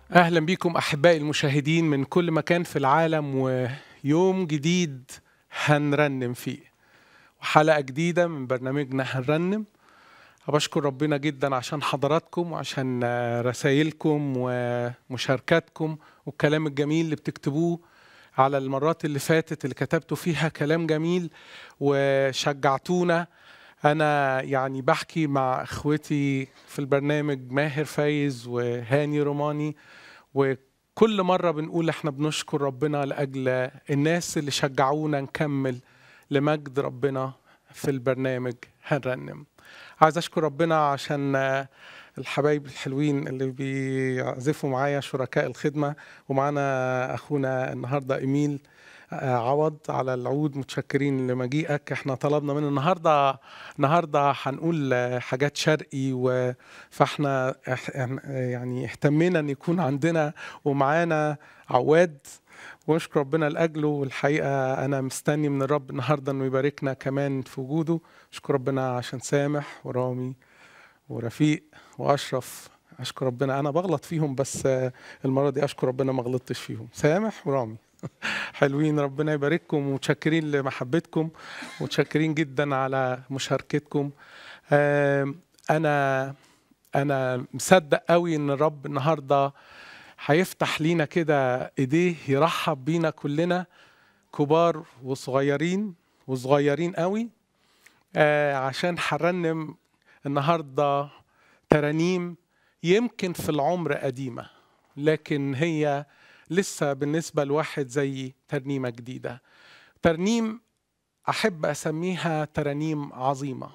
اهلا بكم احبائي المشاهدين من كل مكان في العالم ويوم جديد هنرنم فيه وحلقه جديده من برنامجنا هنرنم بشكر ربنا جدا عشان حضراتكم وعشان رسائلكم ومشاركاتكم والكلام الجميل اللي بتكتبوه على المرات اللي فاتت اللي كتبتوا فيها كلام جميل وشجعتونا انا يعني بحكي مع اخوتي في البرنامج ماهر فايز وهاني روماني وكل مره بنقول احنا بنشكر ربنا لاجل الناس اللي شجعونا نكمل لمجد ربنا في البرنامج هنرنم عايز اشكر ربنا عشان الحبايب الحلوين اللي بيعزفوا معايا شركاء الخدمه ومعانا اخونا النهارده ايميل عوض على العود متشكرين لمجيئك احنا طلبنا من النهارده النهارده هنقول حاجات شرقي و فاحنا يعني اهتمينا ان يكون عندنا ومعانا عواد ونشكر ربنا لاجله والحقيقه انا مستني من الرب النهارده انه يباركنا كمان في وجوده اشكر ربنا عشان سامح ورامي ورفيق واشرف اشكر ربنا انا بغلط فيهم بس المره دي اشكر ربنا ما غلطتش فيهم سامح ورامي حلوين ربنا يبارككم ومتشكرين لمحبتكم ومتشكرين جدا على مشاركتكم انا انا مصدق قوي ان الرب النهارده هيفتح لينا كده ايديه يرحب بينا كلنا كبار وصغيرين وصغيرين قوي عشان هرنم النهارده ترانيم يمكن في العمر قديمه لكن هي لسه بالنسبة لواحد زي ترنيمة جديدة ترنيم أحب أسميها ترانيم عظيمة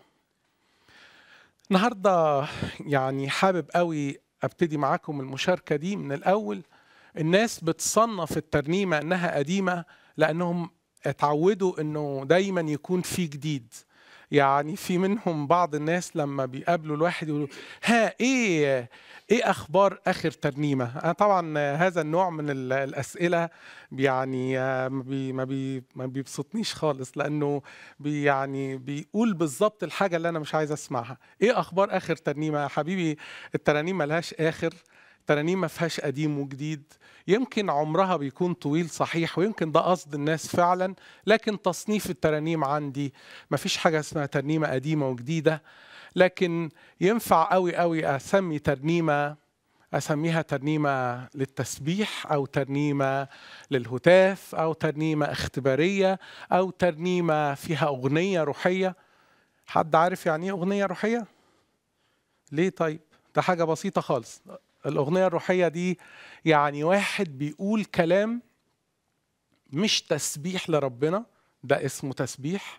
النهاردة يعني حابب قوي أبتدي معاكم المشاركة دي من الأول الناس بتصنف الترنيمة أنها قديمة لأنهم اتعودوا أنه دايما يكون في جديد يعني في منهم بعض الناس لما بيقابلوا الواحد يقولوا ها ايه ايه اخبار اخر ترنيمه انا طبعا هذا النوع من الاسئله يعني ما بي ما بي ما بيبسطنيش خالص لانه بي يعني بيقول بالظبط الحاجه اللي انا مش عايز اسمعها ايه اخبار اخر ترنيمه يا حبيبي الترانيم ملهاش اخر ترانيم ما فيهاش قديم وجديد يمكن عمرها بيكون طويل صحيح ويمكن ده قصد الناس فعلا لكن تصنيف الترانيم عندي ما فيش حاجة اسمها ترنيمة قديمة وجديدة لكن ينفع قوي قوي أسمي ترنيمة أسميها ترنيمة للتسبيح أو ترنيمة للهتاف أو ترنيمة اختبارية أو ترنيمة فيها أغنية روحية حد عارف يعني إيه أغنية روحية؟ ليه طيب؟ ده حاجة بسيطة خالص الأغنية الروحية دي يعني واحد بيقول كلام مش تسبيح لربنا ده اسمه تسبيح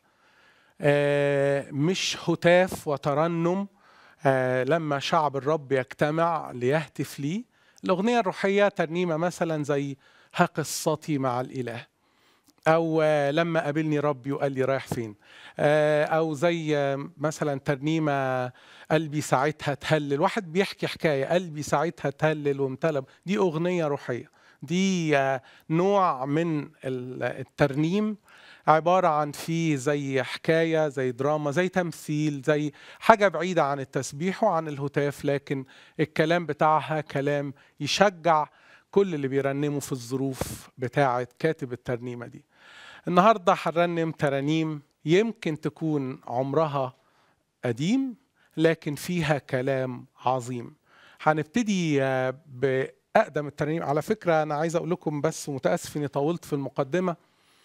آه مش هتاف وترنم آه لما شعب الرب يجتمع ليهتف ليه الأغنية الروحية ترنيمة مثلا زي ها قصتي مع الإله أو آه لما قابلني ربي وقال لي رايح فين أو زي مثلا ترنيمة قلبي ساعتها تهلل واحد بيحكي حكاية قلبي ساعتها تهلل وامتلى دي أغنية روحية دي نوع من الترنيم عبارة عن فيه زي حكاية زي دراما زي تمثيل زي حاجة بعيدة عن التسبيح وعن الهتاف لكن الكلام بتاعها كلام يشجع كل اللي بيرنموا في الظروف بتاعة كاتب الترنيمة دي النهاردة هنرنم ترانيم يمكن تكون عمرها قديم لكن فيها كلام عظيم هنبتدي بأقدم الترانيم على فكرة أنا عايز أقول لكم بس متأسف إني طولت في المقدمة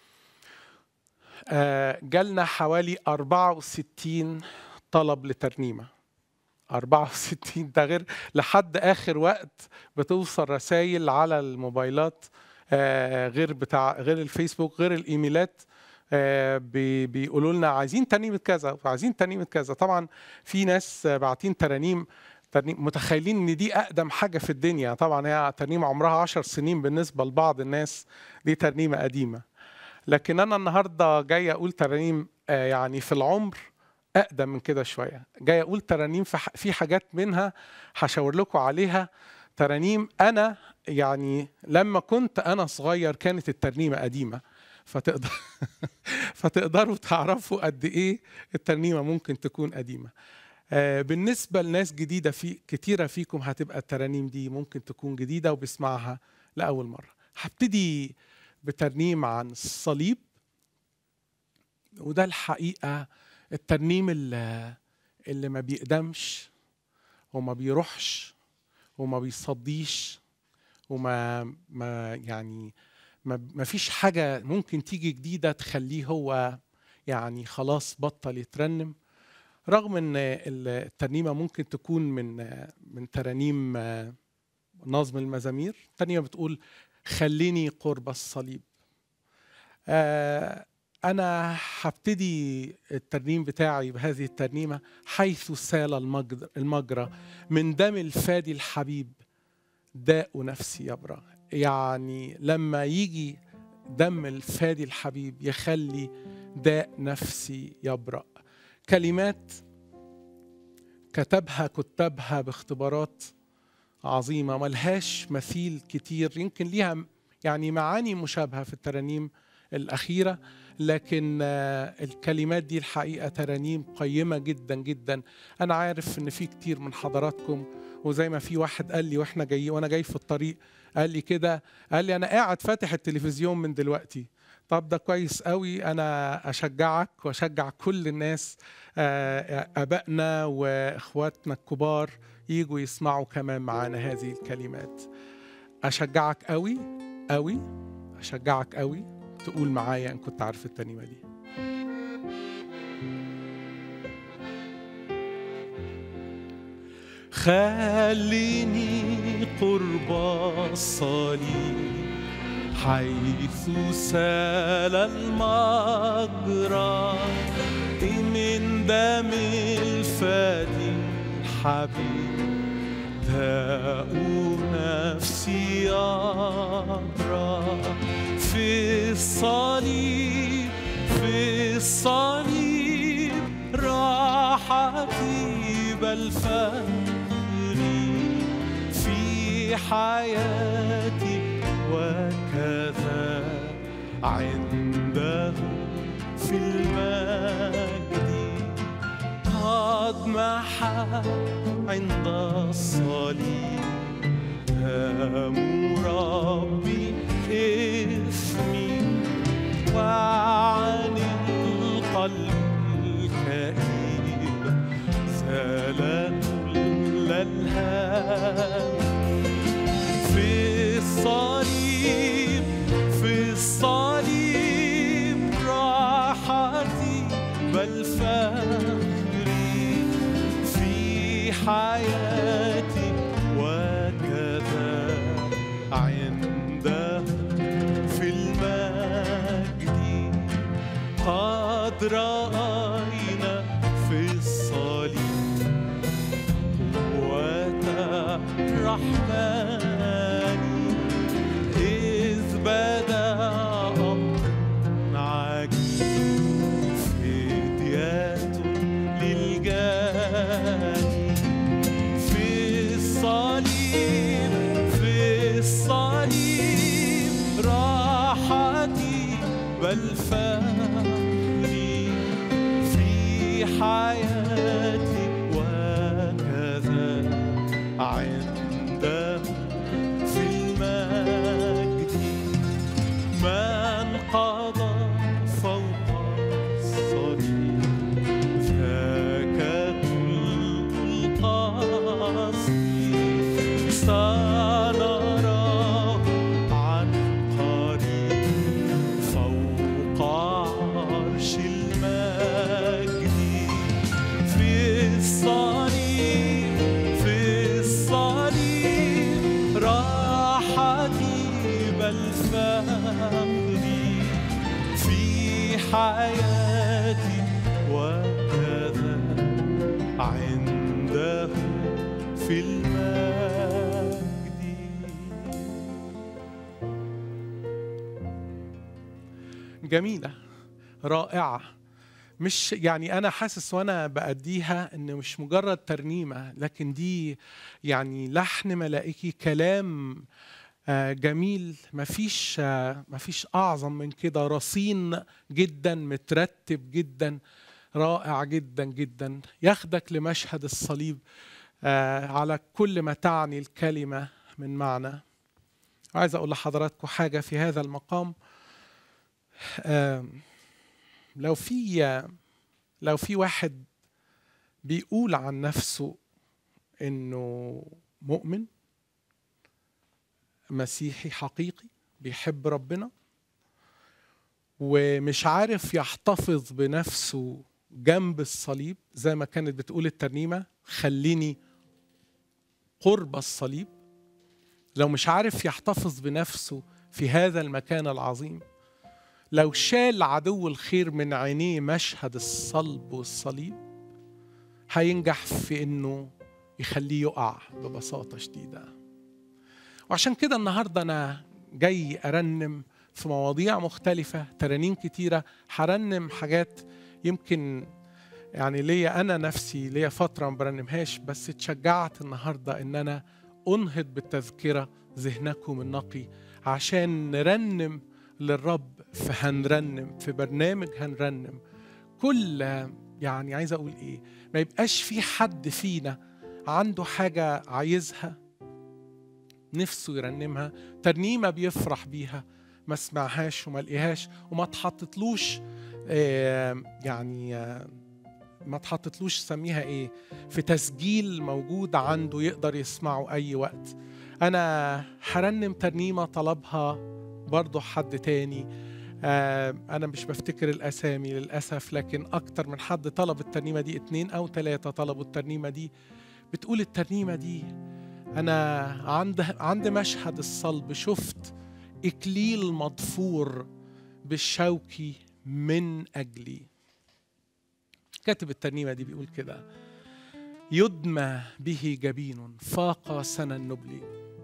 جالنا حوالي 64 طلب لترنيمة 64 ده غير لحد آخر وقت بتوصل رسائل على الموبايلات غير بتاع غير الفيسبوك غير الإيميلات بيقولوا لنا عايزين ترنيمه كذا وعايزين ترنيمه كذا طبعا في ناس باعتين ترانيم متخيلين ان دي اقدم حاجه في الدنيا طبعا هي ترنيمه عمرها عشر سنين بالنسبه لبعض الناس دي ترنيمه قديمه لكن انا النهارده جاي اقول ترانيم يعني في العمر اقدم من كده شويه جاي اقول ترانيم في حاجات منها هشاور لكم عليها ترانيم انا يعني لما كنت انا صغير كانت الترنيمه قديمه فتقدر فتقدروا تعرفوا قد ايه الترنيمه ممكن تكون قديمه آه، بالنسبة لناس جديدة في كتيرة فيكم هتبقى الترانيم دي ممكن تكون جديدة وبيسمعها لأول مرة هبتدي بترنيم عن الصليب وده الحقيقة الترنيم اللي, اللي ما بيقدمش وما بيروحش وما بيصديش وما ما يعني ما, ما فيش حاجة ممكن تيجي جديدة تخليه هو يعني خلاص بطل يترنم رغم ان الترنيمة ممكن تكون من من ترانيم نظم المزامير الترنيمة بتقول خليني قرب الصليب آه، أنا هبتدي الترنيم بتاعي بهذه الترنيمة حيث سال المجر- المجرى من دم الفادي الحبيب داء نفسي يبرى يعني لما يجي دم الفادي الحبيب يخلي داء نفسي يبرأ كلمات كتبها كتابها باختبارات عظيمة ملهاش مثيل كتير يمكن ليها يعني معاني مشابهة في الترانيم الأخيرة لكن آه، الكلمات دي الحقيقة ترانيم قيمة جدا جدا أنا عارف إن في كتير من حضراتكم وزي ما في واحد قال لي واحنا جاي وانا جاي في الطريق قال لي كده قال لي انا قاعد فاتح التلفزيون من دلوقتي طب ده كويس قوي انا اشجعك واشجع كل الناس آه، ابائنا واخواتنا الكبار يجوا يسمعوا كمان معانا هذه الكلمات اشجعك قوي قوي اشجعك قوي تقول معايا ان كنت عارف الترنيمه دي خليني قرب الصليب حيث سال المجرى من دم الفادي الحبيب داء نفسي يبرى في الصليب في الصليب راحتي بل فخري في حياتي وكذا عنده في المجد قد محى عند الصليب دم ربي اسمي وعن القلب الكئيب زال كل الهم في الصليب في الصليب راحتي بل فخري في حياتي وكذا عنده في المجد قد رأينا في الصليب قوة الرحمن إذ بدا أمر عجيب فدية للجاني في الصليب في الصليب راحتي بل فخري في حياتي وكذا عنده في المجد من قضى فوق الصليب ذاك كل القصد سنراه عن قريب فوق عرش المجد في الصليب في الصليب راحتي بل فخري في حياتي وكذا عنده في المجد جميلة رائعة مش يعني أنا حاسس وأنا بأديها إن مش مجرد ترنيمة لكن دي يعني لحن ملائكي كلام آه، جميل مفيش آه، مفيش أعظم من كده رصين جدا مترتب جدا رائع جدا جدا ياخدك لمشهد الصليب آه، على كل ما تعني الكلمة من معنى عايز أقول لحضراتكم حاجة في هذا المقام لو في لو في واحد بيقول عن نفسه انه مؤمن مسيحي حقيقي بيحب ربنا ومش عارف يحتفظ بنفسه جنب الصليب زي ما كانت بتقول الترنيمه خليني قرب الصليب لو مش عارف يحتفظ بنفسه في هذا المكان العظيم لو شال عدو الخير من عينيه مشهد الصلب والصليب هينجح في انه يخليه يقع ببساطه شديده وعشان كده النهارده انا جاي ارنم في مواضيع مختلفه ترانيم كتيره هرنم حاجات يمكن يعني ليا انا نفسي ليا فتره ما برنمهاش بس اتشجعت النهارده ان انا انهض بالتذكره ذهنكم النقي عشان نرنم للرب فهنرنم في برنامج هنرنم كل يعني عايز اقول ايه ما يبقاش في حد فينا عنده حاجه عايزها نفسه يرنمها ترنيمه بيفرح بيها ما سمعهاش وما لقيهاش وما تحطتلوش يعني ما تحطتلوش سميها ايه في تسجيل موجود عنده يقدر يسمعه اي وقت انا هرنم ترنيمه طلبها برضه حد تاني انا مش بفتكر الاسامي للاسف لكن اكتر من حد طلب الترنيمه دي اتنين او ثلاثه طلبوا الترنيمه دي بتقول الترنيمه دي انا عند عند مشهد الصلب شفت اكليل مضفور بالشوكي من اجلي كاتب الترنيمه دي بيقول كده يدمى به جبين فاق سنى النبل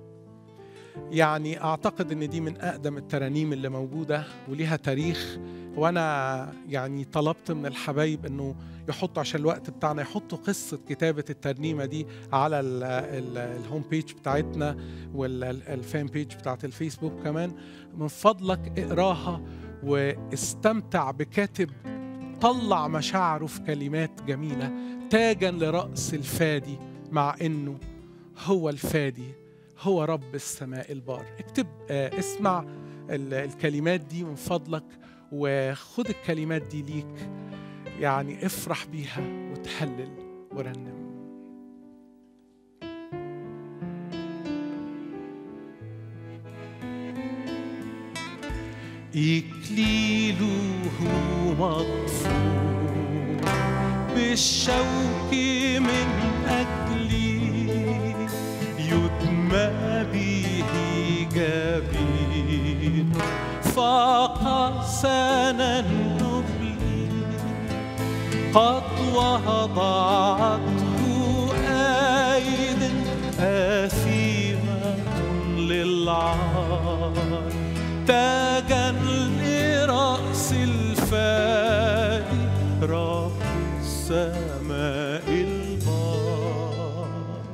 يعني اعتقد ان دي من اقدم الترانيم اللي موجوده وليها تاريخ وانا يعني طلبت من الحبايب انه يحطوا عشان الوقت بتاعنا يحطوا قصه كتابه الترنيمه دي على الهوم بيج بتاعتنا والفان بيج بتاعت الفيسبوك كمان من فضلك اقراها واستمتع بكاتب طلع مشاعره في كلمات جميله تاجا لراس الفادي مع انه هو الفادي هو رب السماء البار اكتب اه اسمع الكلمات دي من فضلك وخد الكلمات دي ليك يعني افرح بيها وتهلل ورنم إكليله مطفور بالشوك من أجلي يدمى به جبين فاق سنى النبل قد وضعته أيد آثيمة للعار تاجا لرأس الفادي رب السماء البار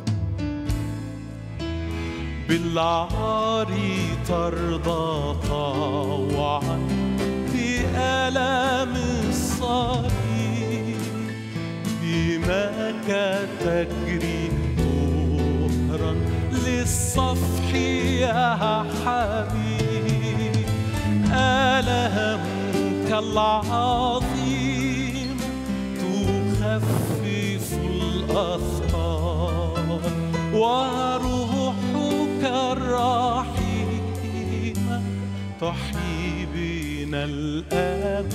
بالعار ترضى طوعا بألم الصليب بماك تجري طهرا للصفح يا حبيب ألهمك العظيم تخفف الأثقال وروحك الرحيمة تحيي بنا الآب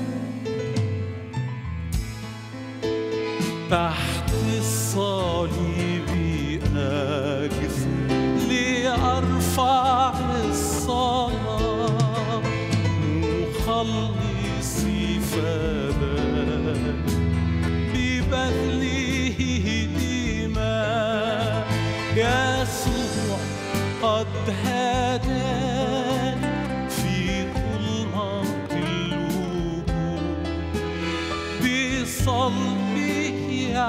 تحت الصليب أجف لأرفع الصلاة مخلصي فداك ببذله دماء يسوع قد هداني في ظلمات الوجود بصلبه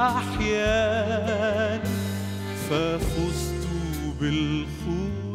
أحياني ففزت بالخلود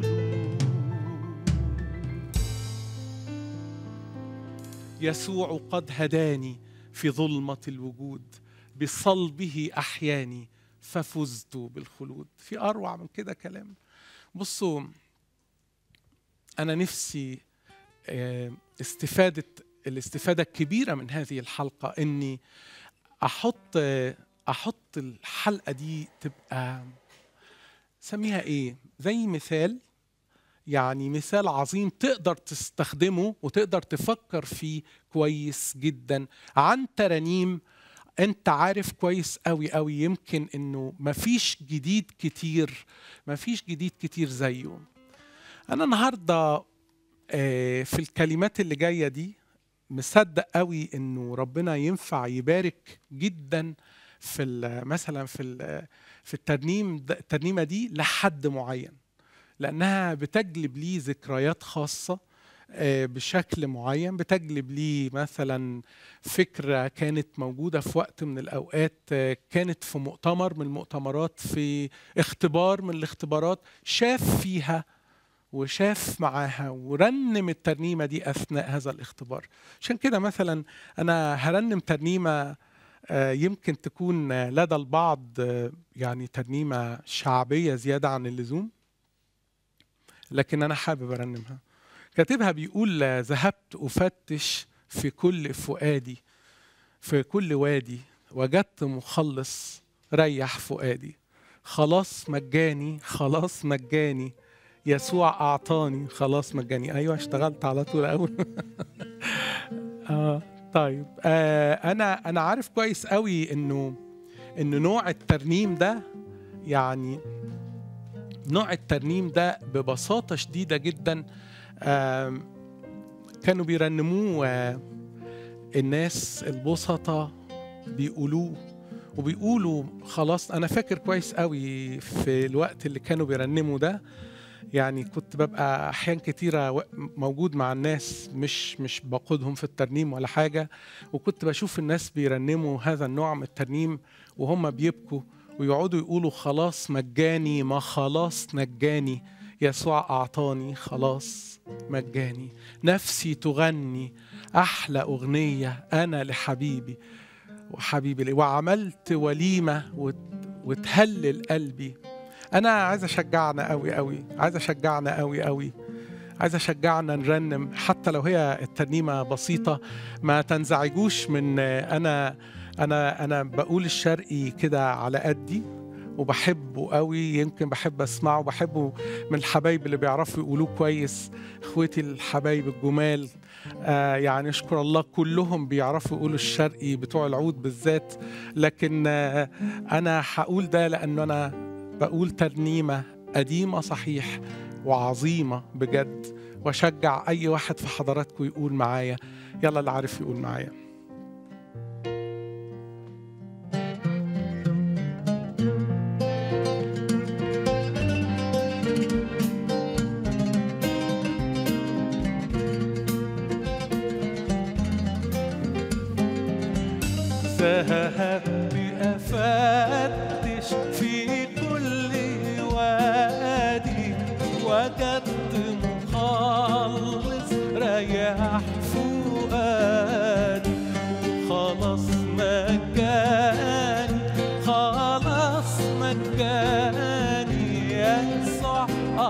يسوع قد هداني في ظلمة الوجود بصلبه أحياني ففزت بالخلود في أروع من كده كلام بصوا أنا نفسي آه، استفادة الاستفادة الكبيرة من هذه الحلقة إني أحط أحط الحلقة دي تبقى سميها إيه؟ زي مثال يعني مثال عظيم تقدر تستخدمه وتقدر تفكر فيه كويس جدا عن ترانيم انت عارف كويس قوي قوي يمكن انه مفيش جديد كتير مفيش جديد كتير زيه انا النهارده آه، في الكلمات اللي جايه دي مصدق قوي انه ربنا ينفع يبارك جدا في ال- مثلا في ال- في الترنيم ده- الترنيمه دي لحد معين لانها بتجلب لي ذكريات خاصه آه، بشكل معين بتجلب لي مثلا فكره كانت موجوده في وقت من الاوقات آه، كانت في مؤتمر من المؤتمرات في اختبار من الاختبارات شاف فيها وشاف معاها ورنم الترنيمه دي اثناء هذا الاختبار عشان كده مثلا انا هرنم ترنيمه آه، يمكن تكون آه، لدى البعض آه، يعني ترنيمه شعبيه زياده عن اللزوم لكن انا حابب ارنمها كاتبها بيقول آه، ذهبت افتش في كل فؤادي في كل وادي وجدت مخلص ريح فؤادي خلاص مجاني خلاص مجاني يسوع اعطاني خلاص مجاني ايوه اشتغلت على طول اول اه طيب آه انا انا عارف كويس قوي انه ان نوع الترنيم ده يعني نوع الترنيم ده ببساطه شديده جدا آم، كانوا بيرنموه آه، الناس البسطة بيقولوه وبيقولوا خلاص انا فاكر كويس قوي في الوقت اللي كانوا بيرنموا ده يعني كنت ببقى احيان كتيره و- موجود مع الناس مش مش بقودهم في الترنيم ولا حاجه وكنت بشوف الناس بيرنموا هذا النوع من الترنيم وهم بيبكوا ويقعدوا يقولوا خلاص مجاني ما خلاص نجاني يسوع اعطاني خلاص مجاني نفسي تغني احلى اغنيه انا لحبيبي وحبيبي لي وعملت وليمه وت- وتهلل قلبي انا عايز اشجعنا قوي قوي عايز اشجعنا قوي قوي عايز اشجعنا نرنم حتى لو هي الترنيمه بسيطه ما تنزعجوش من آه، انا انا انا بقول الشرقي كده على قدي وبحبه قوي يمكن بحب اسمعه بحبه من الحبايب اللي بيعرفوا يقولوه كويس اخوتي الحبايب الجمال آه يعني اشكر الله كلهم بيعرفوا يقولوا الشرقي بتوع العود بالذات لكن آه انا هقول ده لانه انا بقول ترنيمه قديمه صحيح وعظيمه بجد واشجع اي واحد في حضراتكم يقول معايا يلا اللي عارف يقول معايا ذهبت أفتش في كل وادي وجدت مخلص ريح فؤادي خلاص مجاني خلاص مجاني يسوع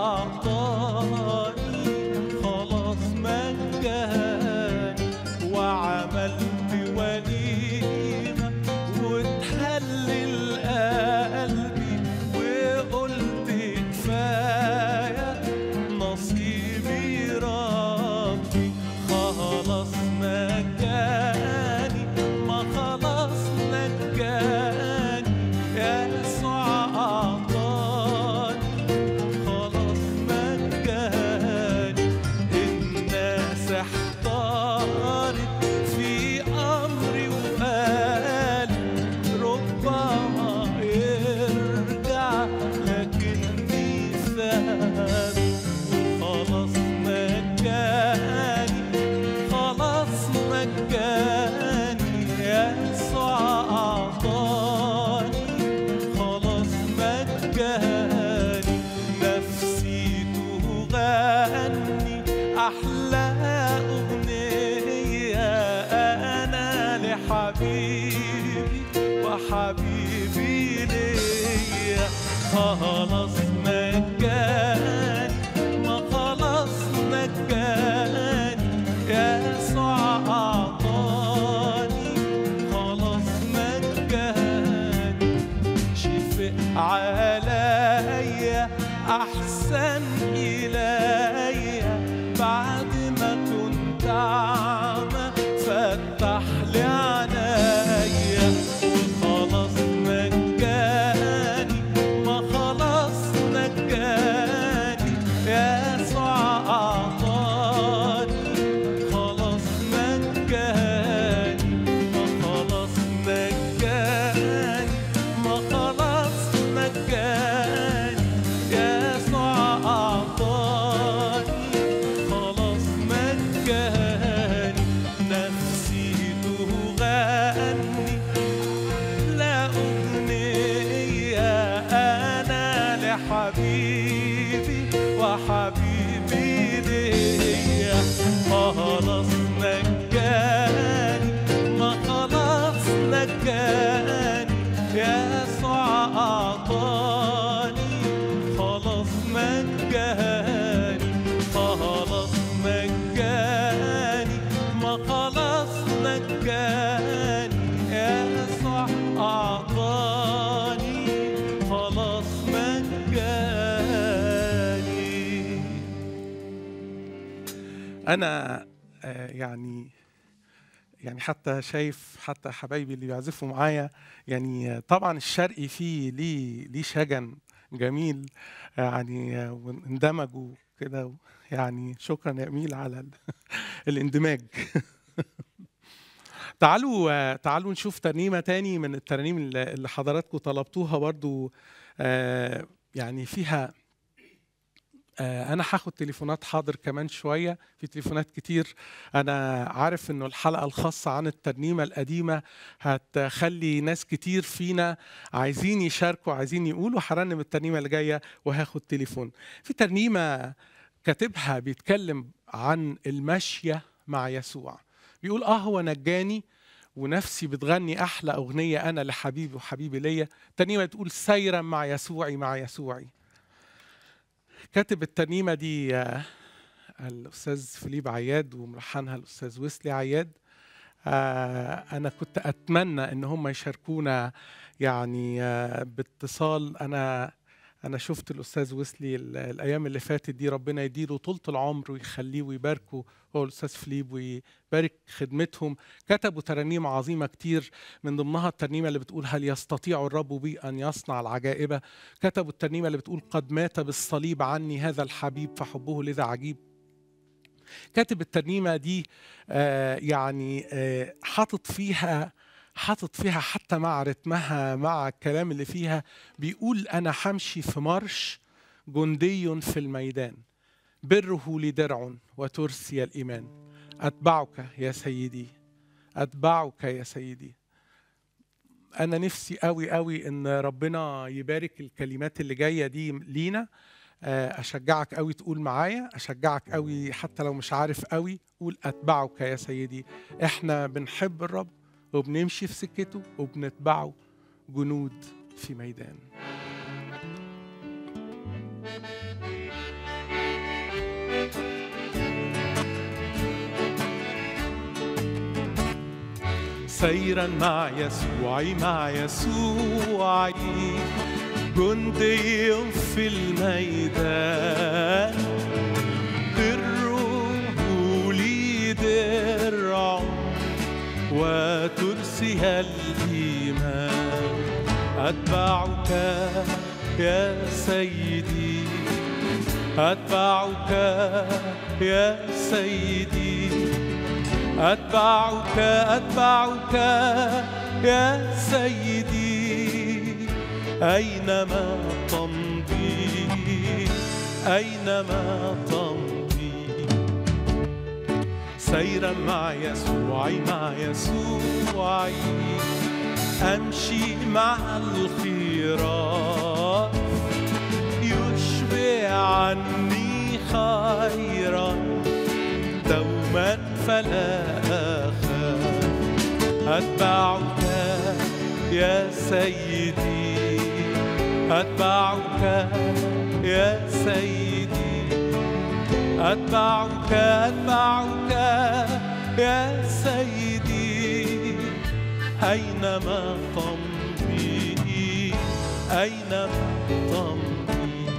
أعطاني خلاص مجاني وعملت وليمة وتهلل قلبي وقلت كفاية نصيبي ربي خلاص نجاني ما خلاص نجاني يسوع أعطاني حبيبي وحبيبي ليا خلاص نجاني ما خلاص نجاني يسوع أعطاني خلاص نجاني شفق عليا أحسن إليا بعد ما كنت أعمى فتح لي عينيا خلاص نجاني ما خلاص نجاني يسوع أعطاني خلاص نجاني ما خلاص نجاني ما خلاص نجاني يسوع أعطاني خلاص نجاني نفسي تغني لا أغنية أنا لحبيبي وحبيبي ليا خلاص نجاني ما خلاص نجاني يسوع أعطاني خلاص نجاني خلاص نجاني ما خلاص نجاني يسوع أعطاني خلاص نجاني انا آه، يعني يعني حتى شايف حتى حبايبي اللي بيعزفوا معايا يعني آه، طبعا الشرقي فيه ليه ليه شجن جميل آه، يعني آه، واندمجوا كده يعني شكرا يا اميل على ال- الاندماج تعالوا آه، تعالوا نشوف ترنيمه تاني من الترانيم اللي اللي حضراتكم طلبتوها برضو آه، يعني فيها آه، انا هاخد تليفونات حاضر كمان شويه في تليفونات كتير انا عارف انه الحلقه الخاصه عن الترنيمه القديمه هتخلي ناس كتير فينا عايزين يشاركوا عايزين يقولوا هرنم الترنيمه اللي جايه وهاخد تليفون في ترنيمه كاتبها بيتكلم عن المشيه مع يسوع بيقول اه هو نجاني ونفسي بتغني احلى اغنيه انا لحبيبي وحبيبي ليا ترنيمه تقول سيرا مع يسوعي مع يسوعي كاتب الترنيمه دي آه، الاستاذ فيليب عياد وملحنها الاستاذ ويسلي عياد آه، انا كنت اتمنى ان هم يشاركونا يعني آه، باتصال انا انا شفت الاستاذ ويسلي ال- الايام اللي فاتت دي ربنا يديله طولة العمر ويخليه ويباركه هو الاستاذ فيليب ويبارك خدمتهم كتبوا ترانيم عظيمه كتير من ضمنها الترنيمه اللي بتقول هل يستطيع الرب بي ان يصنع العجائب كتبوا الترنيمه اللي بتقول قد مات بالصليب عني هذا الحبيب فحبه لذا عجيب كاتب الترنيمه دي آه يعني آه حاطط فيها حاطط فيها حتى مع رتمها مع الكلام اللي فيها بيقول انا همشي في مرش جندي في الميدان بره لي درع وترسي الايمان اتبعك يا سيدي اتبعك يا سيدي انا نفسي قوي قوي ان ربنا يبارك الكلمات اللي جايه دي لينا آه، اشجعك قوي تقول معايا اشجعك قوي حتى لو مش عارف قوي قول اتبعك يا سيدي احنا بنحب الرب وبنمشي في سكته وبنتبعه جنود في ميدان سيرا مع يسوعي مع يسوعي جندي في الميدان بره لي درع وترسيها الإيمان أتبعك يا سيدي أتبعك يا سيدي أتبعك أتبعك يا سيدي أينما تمضي أينما تمضي سيرا مع يسوعي مع يسوعي أمشي مع الخيرات يشبع عني خيرا دوما فلا أخاف أتبعك سيدي أتبعك يا سيدي أتبعك أتبعك يا سيدي أينما تمضي أينما تمضي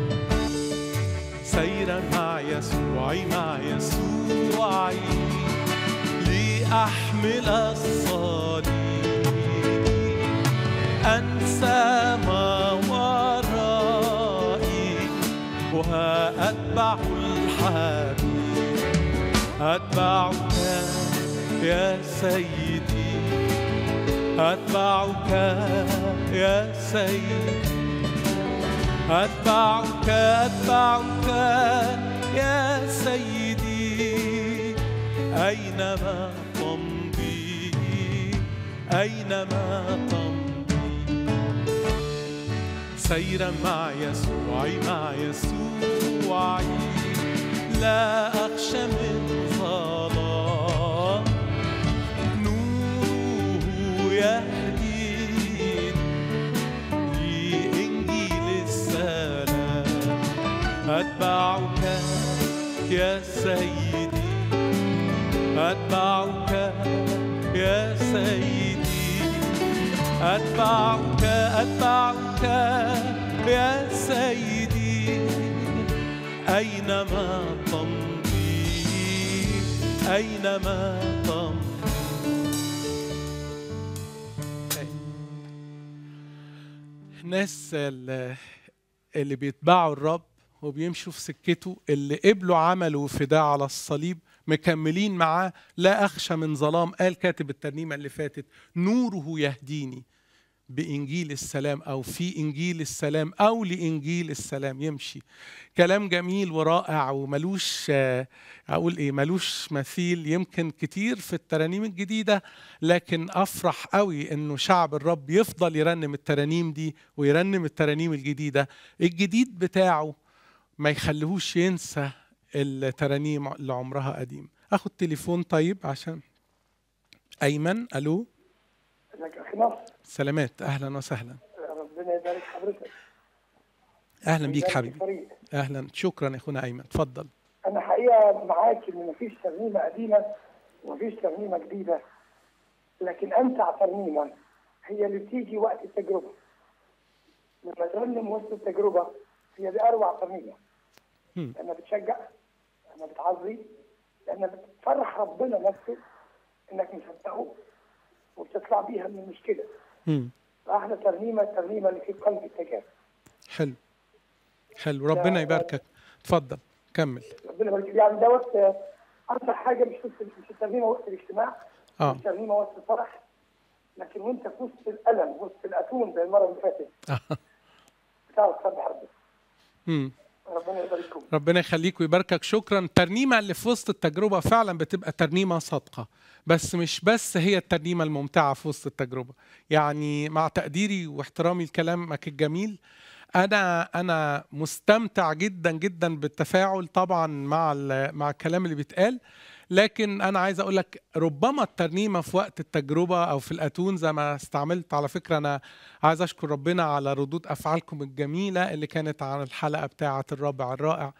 سيرا مع يسوعي مع يسوعي لأحمل الصليب أنسى ما ورائي وأتبع الحبيب أتبعك يا سيدي أتبعك يا سيدي أتبعك أتبعك يا سيدي أينما تمضي أينما تمضي سيرا مع يسوعي مع يسوعي لا أخشى من ظلام نوره يهديني لإنجيل السلام أتبعك يا سيدي أتبعك يا سيدي أتبعك أتبعك يا سيدي أينما تمضي أينما تمضي الناس ال- اللي بيتبعوا الرب وبيمشوا في سكته اللي قبلوا عمله وفداء على الصليب مكملين معاه لا أخشى من ظلام قال كاتب الترنيمة اللي فاتت نوره يهديني بإنجيل السلام أو في إنجيل السلام أو لإنجيل السلام يمشي كلام جميل ورائع وملوش آه، أقول إيه ملوش مثيل يمكن كتير في الترانيم الجديدة لكن أفرح قوي إنه شعب الرب يفضل يرنم الترانيم دي ويرنم الترانيم الجديدة الجديد بتاعه ما يخليهوش ينسى الترانيم اللي عمرها قديم اخد تليفون طيب عشان ايمن الو ازيك يا اخي نصر سلامات اهلا وسهلا ربنا يبارك حضرتك اهلا بيك ويبارك حبيبي الفريق. اهلا شكرا يا اخونا ايمن اتفضل انا حقيقه معاك ان مفيش ترنيمه قديمه ومفيش ترنيمه جديده لكن امتع ترنيمه هي اللي بتيجي وقت التجربه لما ترنم وسط التجربه هي دي اروع ترنيمه مم. لانها بتشجع لانها بتعزي لانها بتفرح ربنا نفسه انك مصدقه وبتطلع بيها من المشكله مم. فاحلى ترنيمه الترنيمه اللي في قلب التجارب حلو حلو ربنا لا، يباركك اتفضل كمل ربنا يبارك فيك. يعني دوت آه، اكثر حاجه مش في مش الترنيمه وسط الاجتماع اه مش الترنيمه وسط الفرح لكن وانت في وسط الالم وسط الاتون زي المره اللي فاتت بتعرف تسبح ربنا مم. ربنا يبارك فيكم ربنا يخليك ويباركك شكرا الترنيمه اللي في وسط التجربه فعلا بتبقى ترنيمه صادقه بس مش بس هي الترنيمه الممتعه في وسط التجربه يعني مع تقديري واحترامي لكلامك الجميل انا انا مستمتع جدا جدا بالتفاعل طبعا مع ال- مع الكلام اللي بيتقال لكن انا عايز اقول لك ربما الترنيمه في وقت التجربه او في الاتون زي ما استعملت على فكره انا عايز اشكر ربنا على ردود افعالكم الجميله اللي كانت عن الحلقه بتاعه الرابع الرائع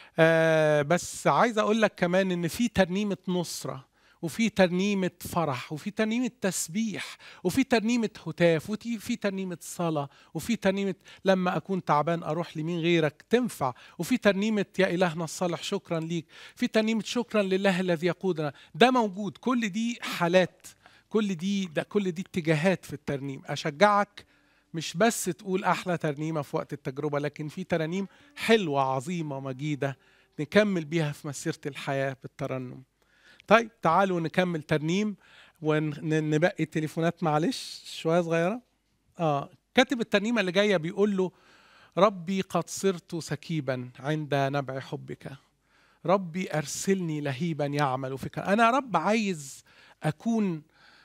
آه بس عايز اقول لك كمان ان في ترنيمه نصره وفي ترنيمة فرح وفي ترنيمة تسبيح وفي ترنيمة هتاف وفي في ترنيمة صلاة وفي ترنيمة لما أكون تعبان أروح لمين غيرك تنفع وفي ترنيمة يا إلهنا الصالح شكرا ليك في ترنيمة شكرا لله الذي يقودنا ده موجود كل دي حالات كل دي ده كل دي اتجاهات في الترنيم أشجعك مش بس تقول أحلى ترنيمة في وقت التجربة لكن في ترانيم حلوة عظيمة مجيدة نكمل بيها في مسيرة الحياة بالترنم طيب تعالوا نكمل ترنيم ونبقي التليفونات معلش شويه صغيره اه كاتب الترنيمه اللي جايه بيقول له ربي قد صرت سكيبا عند نبع حبك ربي ارسلني لهيبا يعمل فيك انا يا رب عايز اكون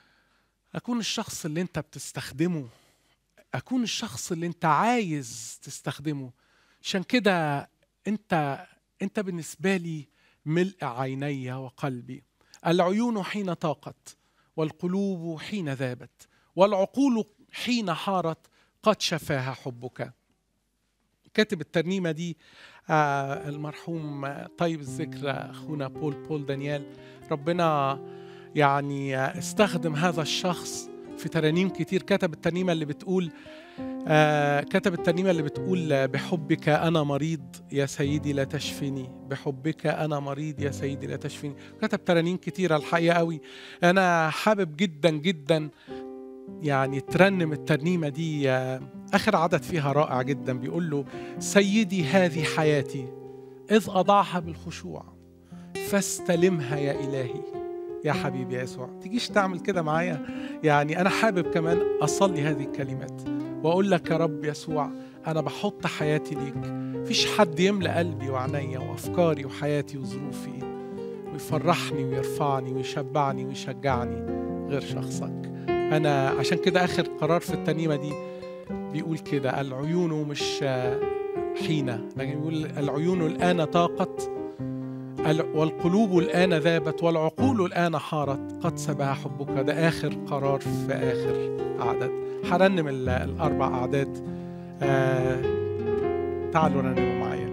اكون الشخص اللي انت بتستخدمه اكون الشخص اللي انت عايز تستخدمه عشان كده انت انت بالنسبه لي ملء عيني وقلبي العيون حين طاقت والقلوب حين ذابت والعقول حين حارت قد شفاها حبك كاتب الترنيمة دي آه، المرحوم آه، طيب الذكر أخونا بول بول دانيال ربنا يعني آه، استخدم هذا الشخص في ترانيم كتير كتب الترنيمة اللي بتقول آه، كتب الترنيمة اللي بتقول آه، بحبك أنا مريض يا سيدي لا تشفني بحبك أنا مريض يا سيدي لا تشفني كتب ترانيم كتيرة الحقيقة قوي أنا حابب جدا جدا يعني ترنم الترنيمة دي آه، آخر عدد فيها رائع جدا بيقول له سيدي هذه حياتي إذ أضعها بالخشوع فاستلمها يا إلهي يا حبيبي يا يسوع تجيش تعمل كده معايا يعني أنا حابب كمان أصلي هذه الكلمات وأقول لك يا رب يسوع أنا بحط حياتي ليك مفيش حد يملأ قلبي وعينيا وأفكاري وحياتي وظروفي ويفرحني ويرفعني ويشبعني ويشجعني غير شخصك أنا عشان كده آخر قرار في الترنيمة دي بيقول كده العيون مش آه، حين لكن بيقول العيون الآن طاقت ال- والقلوب الآن ذابت والعقول الآن حارت قد سبها حبك ده آخر قرار في آخر عدد هرنم ال- الأربع أعداد آه تعالوا رنموا معايا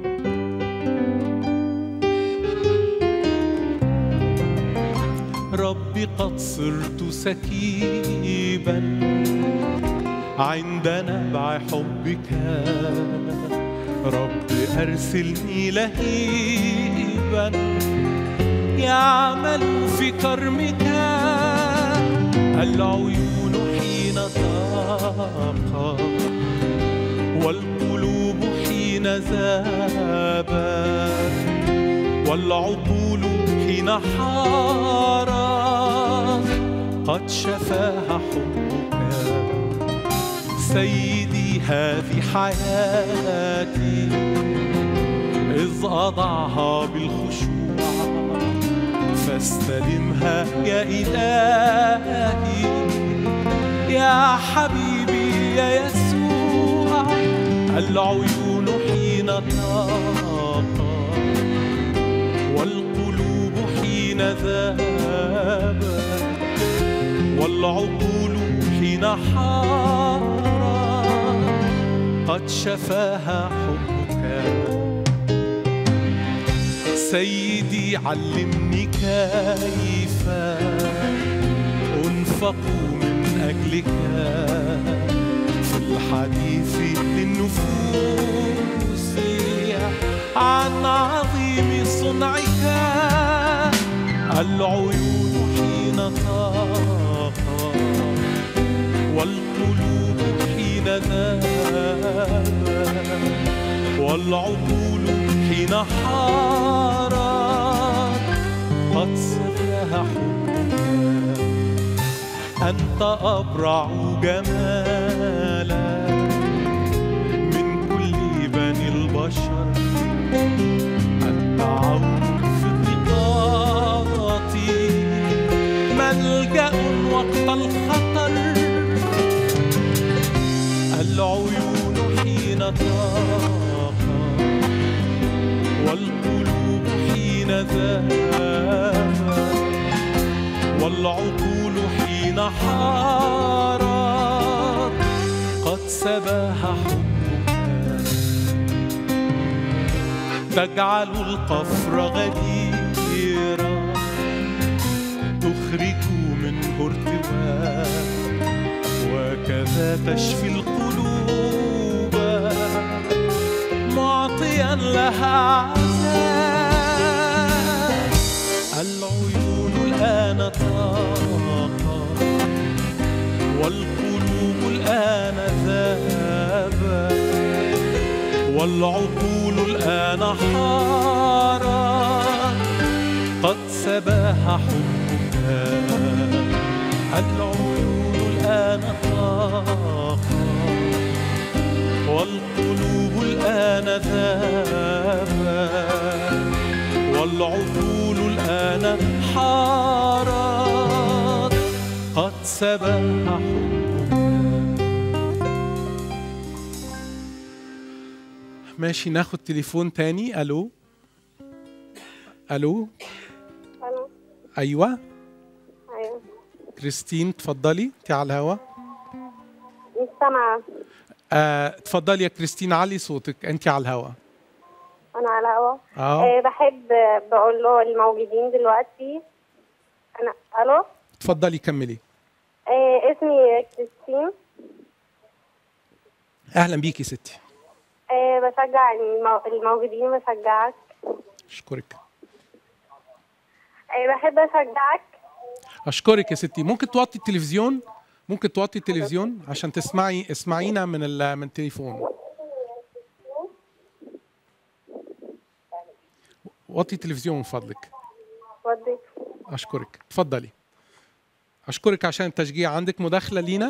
ربي قد صرت سكيبا عند نبع حبك رب أرسلني لهيبا يعمل في كرمك العيون حين طاقت والقلوب حين ذابت والعقول حين حارت قد شفاها حبك سيدي هذه حياتي إذ أضعها بالخشوع فاستلمها يا إلهي يا حبيبي يا يسوع العيون حين طاقت والقلوب حين ذابت والعقول حين حارت قد شفاها حبك سيدي علمني كيف أنفق من أجلك في الحديث للنفوس عن عظيم صنعك العيون حين طاقت والقلوب حين ذابت والعقول حين حارت قد سرها حبك أنت أبرع جمالا من كل بني البشر أنت عون في ضيقاتي ملجأ وقت الخطر العيون حين طاقت والقلوب حين ذابت والعقول حين حارت قد سباها حبك تجعل القفر غديرا تخرج منه ارتواء وكذا تشفي القلوب معطيا لها عزاء العيون الآن طاقت والقلوب الآن ذابت والعقول الآن حارت قد سباها حبك العيون الآن طاقت والقلوب الآن ذابت والعقول الآن حارت قد سباها حبك ماشي ناخد تليفون تاني الو الو الو ايوه ايوه كريستين اتفضلي انت على الهوا سامعة آه، اتفضلي يا كريستين علي صوتك انت على الهوا أنا على هوا اه آه بحب بقول له الموجودين دلوقتي أنا ألو اتفضلي كملي آه اسمي كريستين اهلا بيكي ستي آه بشجع المو- الموجودين بشجعك اشكرك آه بحب أشجعك اشكرك يا ستي ممكن توطي التلفزيون ممكن توطي التلفزيون عشان تسمعي اسمعينا من ال... من التليفون وطي التلفزيون من فضلك ودي اشكرك اتفضلي اشكرك عشان التشجيع عندك مداخله لينا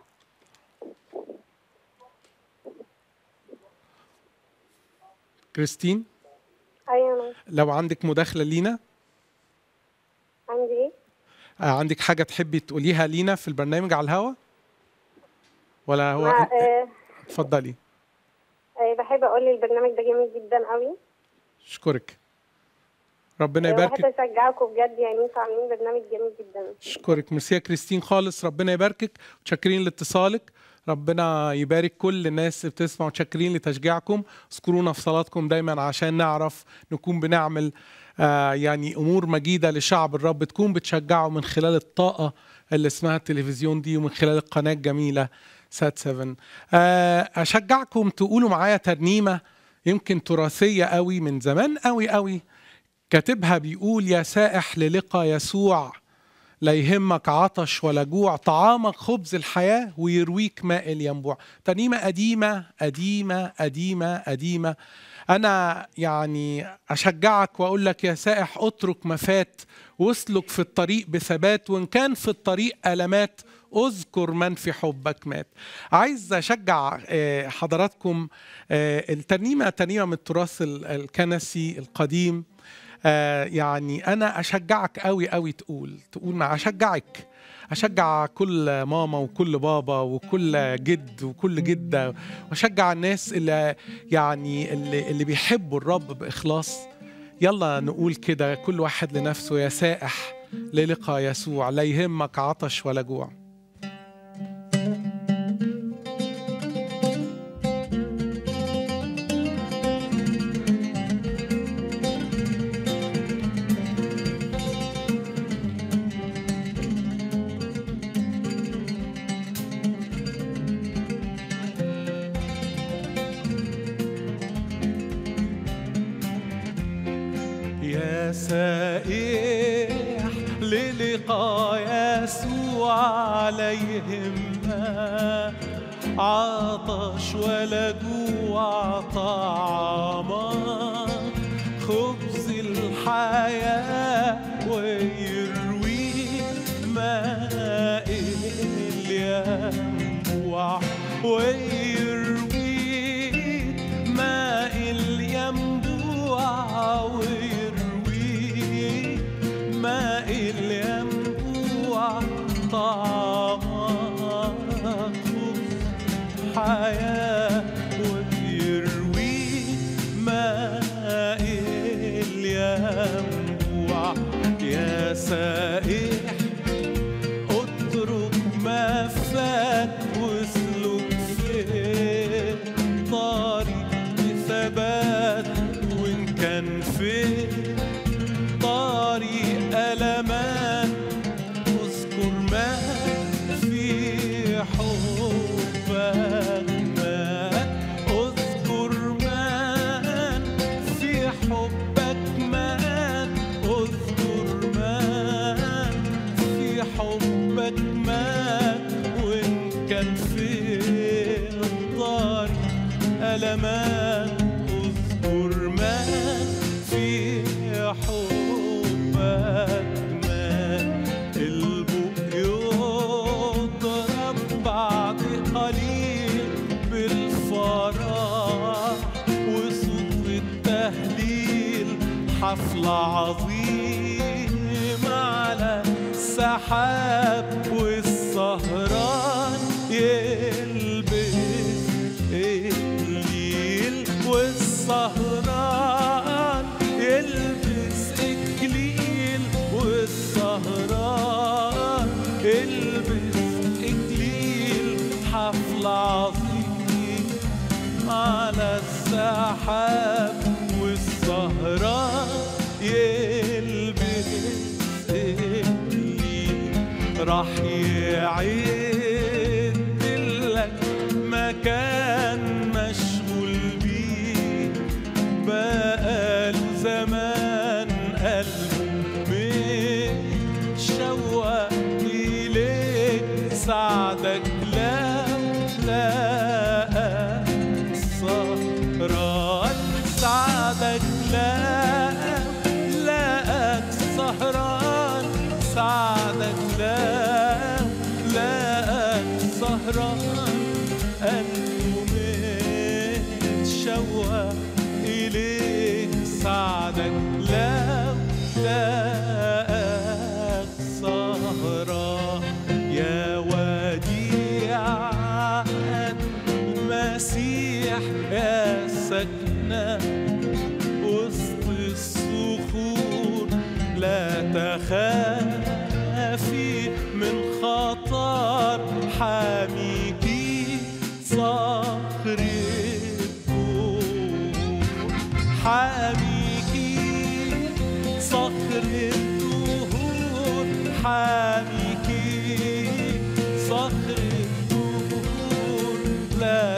كريستين أيوة أنا لو عندك مداخله لينا عندي إيه؟ آه، عندك حاجه تحبي تقوليها لينا في البرنامج على الهوا ولا هو مع- آه اتفضلي آه بحب أقول البرنامج ده جميل جدا قوي اشكرك ربنا آه، يباركك بحب أشجعكم بجد يعني أنتوا عاملين برنامج جميل جدا اشكرك ميرسي يا كريستين خالص ربنا يباركك متشكرين لاتصالك ربنا يبارك كل الناس اللي بتسمع متشكرين لتشجيعكم اذكرونا في صلاتكم دايما عشان نعرف نكون بنعمل آه يعني امور مجيده لشعب الرب تكون بتشجعه من خلال الطاقه اللي اسمها التلفزيون دي ومن خلال القناه الجميله سات 7 آه اشجعكم تقولوا معايا ترنيمه يمكن تراثيه قوي من زمان قوي قوي كاتبها بيقول يا سائح للقى يسوع لا يهمك عطش ولا جوع طعامك خبز الحياة ويرويك ماء الينبوع ترنيمة قديمة قديمة قديمة قديمة أنا يعني أشجعك وأقول لك يا سائح اترك ما فات واسلك في الطريق بثبات وإن كان في الطريق ألمات اذكر من في حبك مات عايز أشجع آه، حضراتكم آه، الترنيمة ترنيمة من التراث ال- الكنسي القديم آه، يعني انا اشجعك قوي قوي تقول تقول مع اشجعك اشجع كل ماما وكل بابا وكل جد وكل جده واشجع الناس اللي يعني اللي, اللي بيحبوا الرب باخلاص يلا نقول كده كل واحد لنفسه يا سائح للقى يسوع لا يهمك عطش ولا جوع يا سائح للقاء يسوع عليهم ما عطش ولا جوع طعاما خبز الحياة ويروي ماء الينبوع ويروي ماء الينبوع ويروي ماء الينبوع طعامك حياة ويروي ماء الينبوع يا سائح اترك ما فات واسلك في طريق بثبات وان كان في طريق ألمان اذكر ما في حبك ما اذكر ما في حبك ما اذكر ما في حبك ما وان كان في الطريق ألمان اذكر ما في حبك ما البوق يضرب بعد قليل بالفرح وصوت التهليل حفلة عظيمة على السحاب والسهران يلبس إكليل والسهران يلبس إكليل والسهران يلبس إكليل حفلة العظيم على السحاب والسهران يلبس إكليل راح يعد لك مكان مشغول بيه بقاله زمان قلبه متشوق إليك سعدك لا لا سهران سعدك لا لا سهران سعدك لا لا سهران قلبه متشوق إليك سعدك لا لا سهران يا وديع المسيح يا سكنة وسط الصخور لا تخافي من خطر حاميكي صخر الدور حاميكي صخر الدهور حاميكي صخر الدهور لا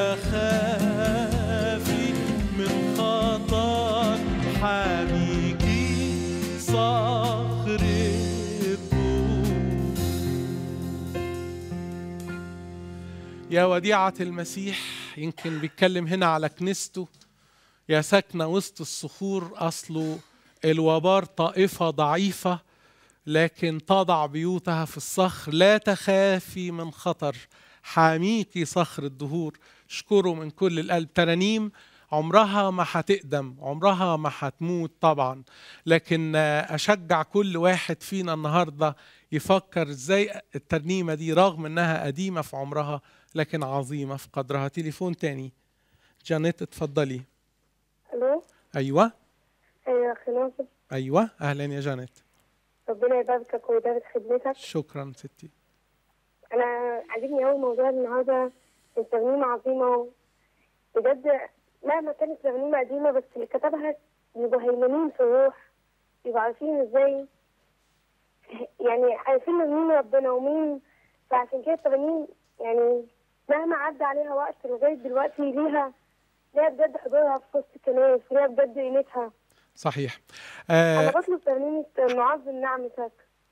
تخافي من خطر حاميكي صخر الدهور يا وديعة المسيح يمكن بيتكلم هنا على كنيسته يا ساكنة وسط الصخور أصله الوبار طائفة ضعيفة لكن تضع بيوتها في الصخر لا تخافي من خطر حاميكي صخر الدهور اشكره من كل القلب ترانيم عمرها ما هتقدم عمرها ما هتموت طبعا لكن آه، اشجع كل واحد فينا النهارده يفكر ازاي الترنيمه دي رغم انها قديمه في عمرها لكن عظيمه في قدرها تليفون تاني جانيت اتفضلي الو ايوه ايوه اخي ناصر ايوه اهلا يا جانيت ربنا يباركك ويبارك خدمتك شكرا ستي انا عاجبني قوي موضوع النهارده الترنيمه عظيمه بجد مهما كانت ترنيمه قديمه بس اللي كتبها يبقوا هيمنين في الروح يبقوا عارفين ازاي يعني عارفين مين ربنا ومين فعشان كده الترانيم يعني مهما عدى عليها وقت لغايه دلوقتي ليها ليها بجد حضورها في وسط الكنائس ليها بجد قيمتها صحيح انا آه بطلب ترنيمه معظم نعمتك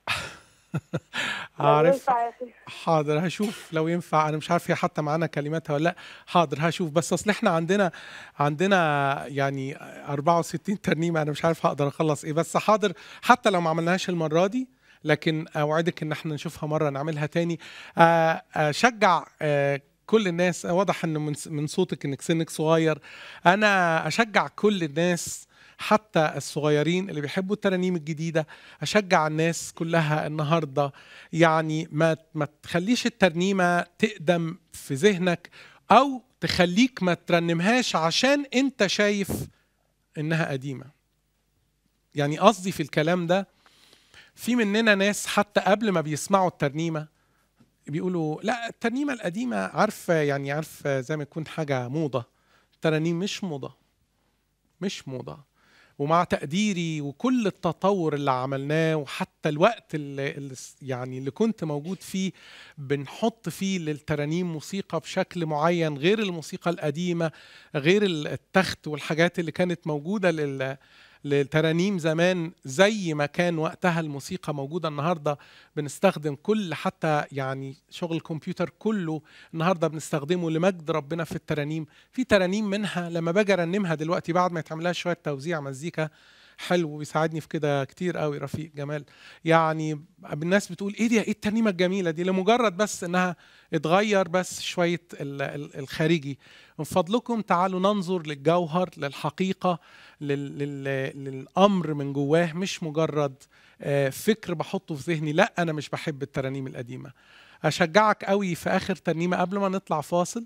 لو عارف ينفع يا اخي حاضر هشوف لو ينفع انا مش عارف هي حتى معانا كلماتها ولا لا حاضر هشوف بس اصل احنا عندنا عندنا يعني 64 ترنيمه انا مش عارف هقدر اخلص ايه بس حاضر حتى لو ما عملناهاش المره دي لكن اوعدك ان احنا نشوفها مره نعملها تاني آه، اشجع آه، كل الناس واضح ان من من صوتك انك سنك صغير انا اشجع كل الناس حتى الصغيرين اللي بيحبوا الترانيم الجديده اشجع الناس كلها النهارده يعني ما ما تخليش الترنيمه تقدم في ذهنك او تخليك ما ترنمهاش عشان انت شايف انها قديمه يعني قصدي في الكلام ده في مننا ناس حتى قبل ما بيسمعوا الترنيمه بيقولوا لا الترنيمه القديمه عارفه يعني عارفه زي ما يكون حاجه موضه الترانيم مش موضه مش موضه ومع تقديري وكل التطور اللي عملناه وحتى الوقت اللي اللي س- يعني اللي كنت موجود فيه بنحط فيه للترانيم موسيقى بشكل معين غير الموسيقى القديمة غير ال- التخت والحاجات اللي كانت موجودة لل للترانيم زمان زي ما كان وقتها الموسيقى موجودة النهاردة بنستخدم كل حتى يعني شغل الكمبيوتر كله النهاردة بنستخدمه لمجد ربنا في الترانيم في ترانيم منها لما باجي ارنمها دلوقتي بعد ما يتعملها شويه توزيع مزيكا حلو بيساعدني في كده كتير قوي رفيق جمال يعني الناس بتقول ايه دي ايه الترنيمه الجميله دي لمجرد بس انها اتغير بس شويه ال- ال- الخارجي من فضلكم تعالوا ننظر للجوهر للحقيقه لل لل للامر من جواه مش مجرد آه، فكر بحطه في ذهني لا انا مش بحب الترانيم القديمه اشجعك قوي في اخر ترنيمه قبل ما نطلع فاصل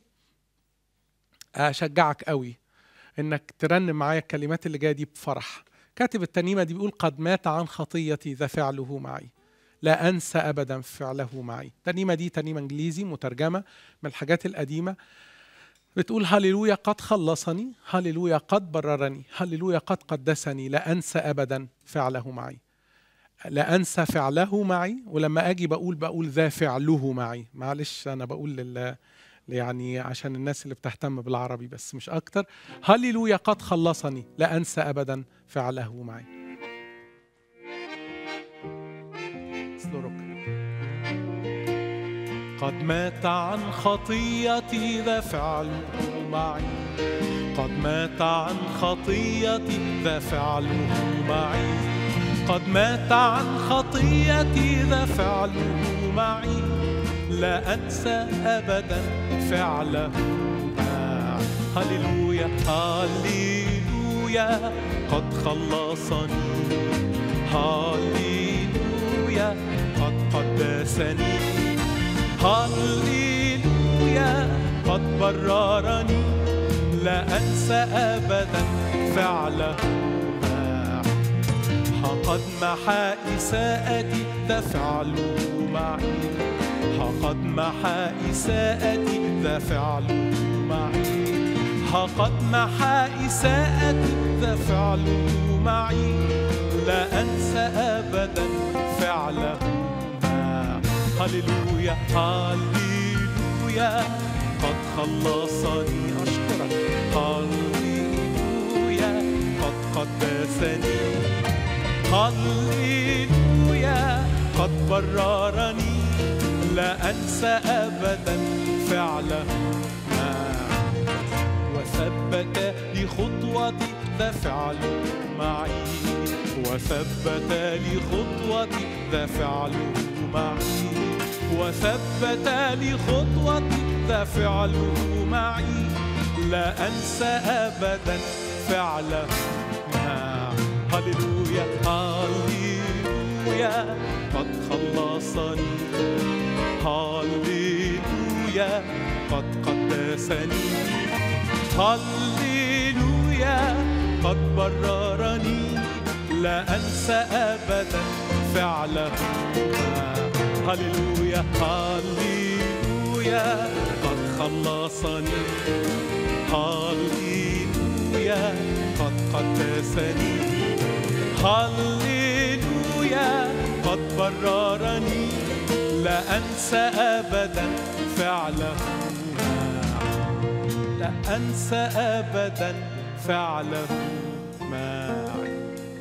اشجعك قوي انك ترنم معايا الكلمات اللي جايه دي بفرح كاتب الترنيمه دي بيقول قد مات عن خطيتي ذا فعله معي لا أنسى أبدا فعله معي الترنيمة دي ترنيمة إنجليزي مترجمة من الحاجات القديمة بتقول هللويا قد خلصني هللويا قد بررني هللويا قد قدسني لا أنسى أبدا فعله معي لا أنسى فعله معي ولما أجي بقول بقول ذا فعله معي معلش أنا بقول لل يعني عشان الناس اللي بتهتم بالعربي بس مش أكتر هللويا قد خلصني لا أنسى أبدا فعله معي أصدرك قد مات عن خطيتي ذا فعله معي قد مات عن خطيتي ذا فعله معي قد مات عن خطيتي ذا فعله معي لا أنسى أبدا فعله معي هللويا هللويا قد خلصني هللويا قد قدسني هللويا قد بررني لا أنسى أبدا فعله معي قد محى إساءتي ذا فعله معي قد محى إساءتي ذا فعله معي قد محى إساءتي ذا فعله معي لا أنسى أبدا فعله معي هللويا هللويا قد خلصني أشكرك هللويا قد قدسني هللويا قد بررني لا أنسى أبدا فعله معي وثبت لي خطوتي ذا فعله معي وثبت لي خطوتي ذا فعله معي وثبت لي خطوتي ذا فعله معي لا أنسى أبدا فعله معي هللويا هللويا قد خلصني هللويا قد قدسني هللويا قد بررني لا أنسى أبدا فعله هللويا هللويا قد خلصني هللويا قد قدسني هللويا قد بررني لا أنسى أبدا فعله لا أنسى أبدا فعله معي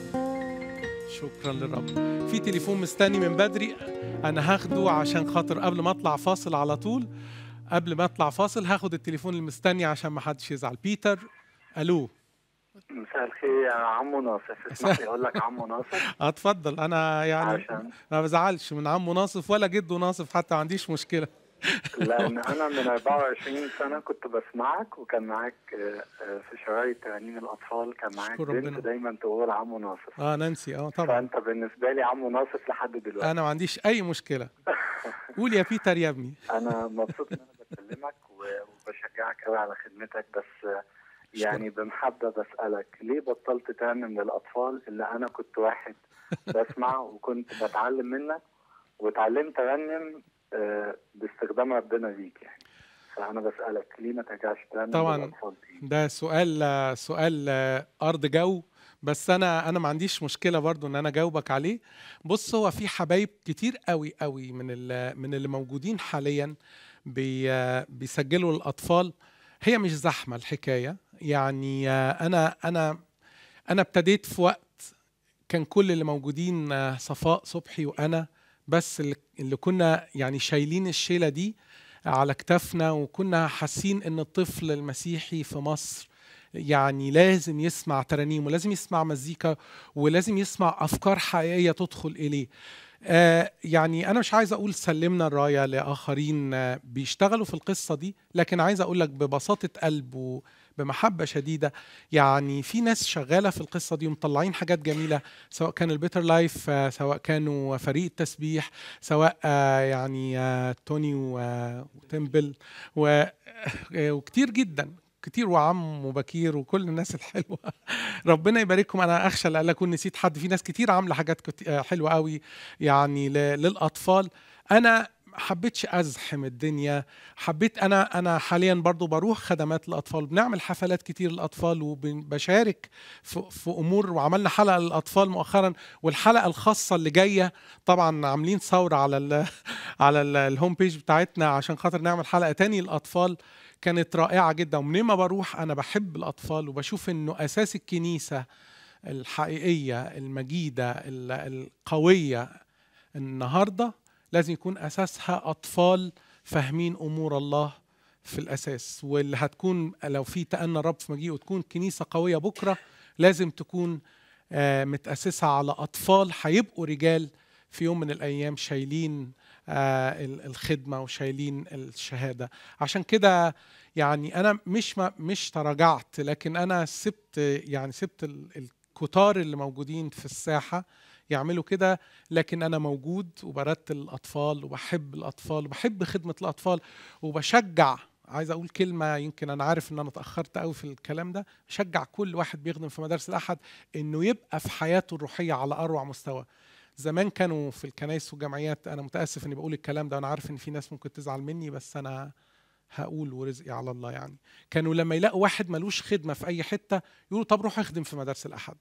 شكرا للرب في تليفون مستني من بدري انا هاخده عشان خاطر قبل ما اطلع فاصل على طول قبل ما اطلع فاصل هاخد التليفون المستني عشان ما حدش يزعل بيتر الو مساء الخير يا عمو ناصف اسمح لي اقول لك عمو ناصف اتفضل انا يعني عشان ما بزعلش من عمو ناصف ولا جده ناصف حتى ما عنديش مشكله لان انا من 24 سنه كنت بسمعك وكان معاك آه، آه، في شرايط ترانيم الاطفال كان معاك أشكر ربنا. بنت دايما تقول عمو ناصف اه نانسي اه طبعا فانت بالنسبه لي عمو ناصف لحد دلوقتي انا ما عنديش اي مشكله قول يا بيتر يا ابني انا مبسوط ان انا بكلمك و- وبشجعك قوي على خدمتك بس آه، يعني بمحبه بسالك ليه بطلت ترنم للاطفال اللي انا كنت واحد بسمع وكنت بتعلم منك واتعلمت ارنم آه، باستخدام ربنا ليك يعني فانا بسالك ليه ما ترجعش ترنم طبعاً. للاطفال دي ده سؤال سؤال ارض جو بس انا انا ما عنديش مشكله برضو ان انا اجاوبك عليه بص هو في حبايب كتير قوي قوي من ال- من اللي موجودين حاليا بي بيسجلوا الاطفال هي مش زحمه الحكايه يعني انا انا انا ابتديت في وقت كان كل اللي موجودين صفاء صبحي وانا بس اللي- اللي كنا يعني شايلين الشيله دي على كتافنا وكنا حاسين ان الطفل المسيحي في مصر يعني لازم يسمع ترانيم ولازم يسمع مزيكا ولازم يسمع افكار حقيقيه تدخل اليه آه يعني انا مش عايز اقول سلمنا الرايه لاخرين آه بيشتغلوا في القصه دي لكن عايز اقول لك ببساطه قلب وبمحبه شديده يعني في ناس شغاله في القصه دي ومطلعين حاجات جميله سواء كان البيتر لايف آه سواء كانوا فريق التسبيح سواء آه يعني آه توني و- وتمبل و- آه، وكتير جدا كتير وعم وبكير وكل الناس الحلوه ربنا يبارككم انا اخشى لا اكون نسيت حد في ناس كتير عامله حاجات كت- آه، حلوه قوي يعني ل- للاطفال انا ما حبيتش ازحم الدنيا حبيت انا انا حاليا برضو بروح خدمات للاطفال بنعمل حفلات كتير للاطفال وبشارك في, في امور وعملنا حلقه للاطفال مؤخرا والحلقه الخاصه اللي جايه طبعا عاملين ثوره على ال على ال- الهوم بيج بتاعتنا عشان خاطر نعمل حلقه تاني للاطفال كانت رائعه جدا ومنين ما بروح انا بحب الاطفال وبشوف انه اساس الكنيسه الحقيقيه المجيده ال- القويه النهارده لازم يكون اساسها اطفال فاهمين امور الله في الاساس واللي هتكون لو في تأنى الرب في مجيئه وتكون كنيسه قويه بكره لازم تكون آه، متاسسه على اطفال هيبقوا رجال في يوم من الايام شايلين آه، ال- الخدمه وشايلين الشهاده عشان كده يعني انا مش ما مش تراجعت لكن انا سبت يعني سبت ال- الكتار اللي موجودين في الساحه يعملوا كده لكن انا موجود وبرتل الاطفال وبحب الاطفال وبحب خدمه الاطفال وبشجع عايز اقول كلمه يمكن انا عارف ان انا اتاخرت قوي في الكلام ده بشجع كل واحد بيخدم في مدارس الاحد انه يبقى في حياته الروحيه على اروع مستوى زمان كانوا في الكنائس والجمعيات انا متاسف اني بقول الكلام ده وانا عارف ان في ناس ممكن تزعل مني بس انا هقول ورزقي على الله يعني كانوا لما يلاقوا واحد ملوش خدمه في اي حته يقولوا طب روح اخدم في مدارس الاحد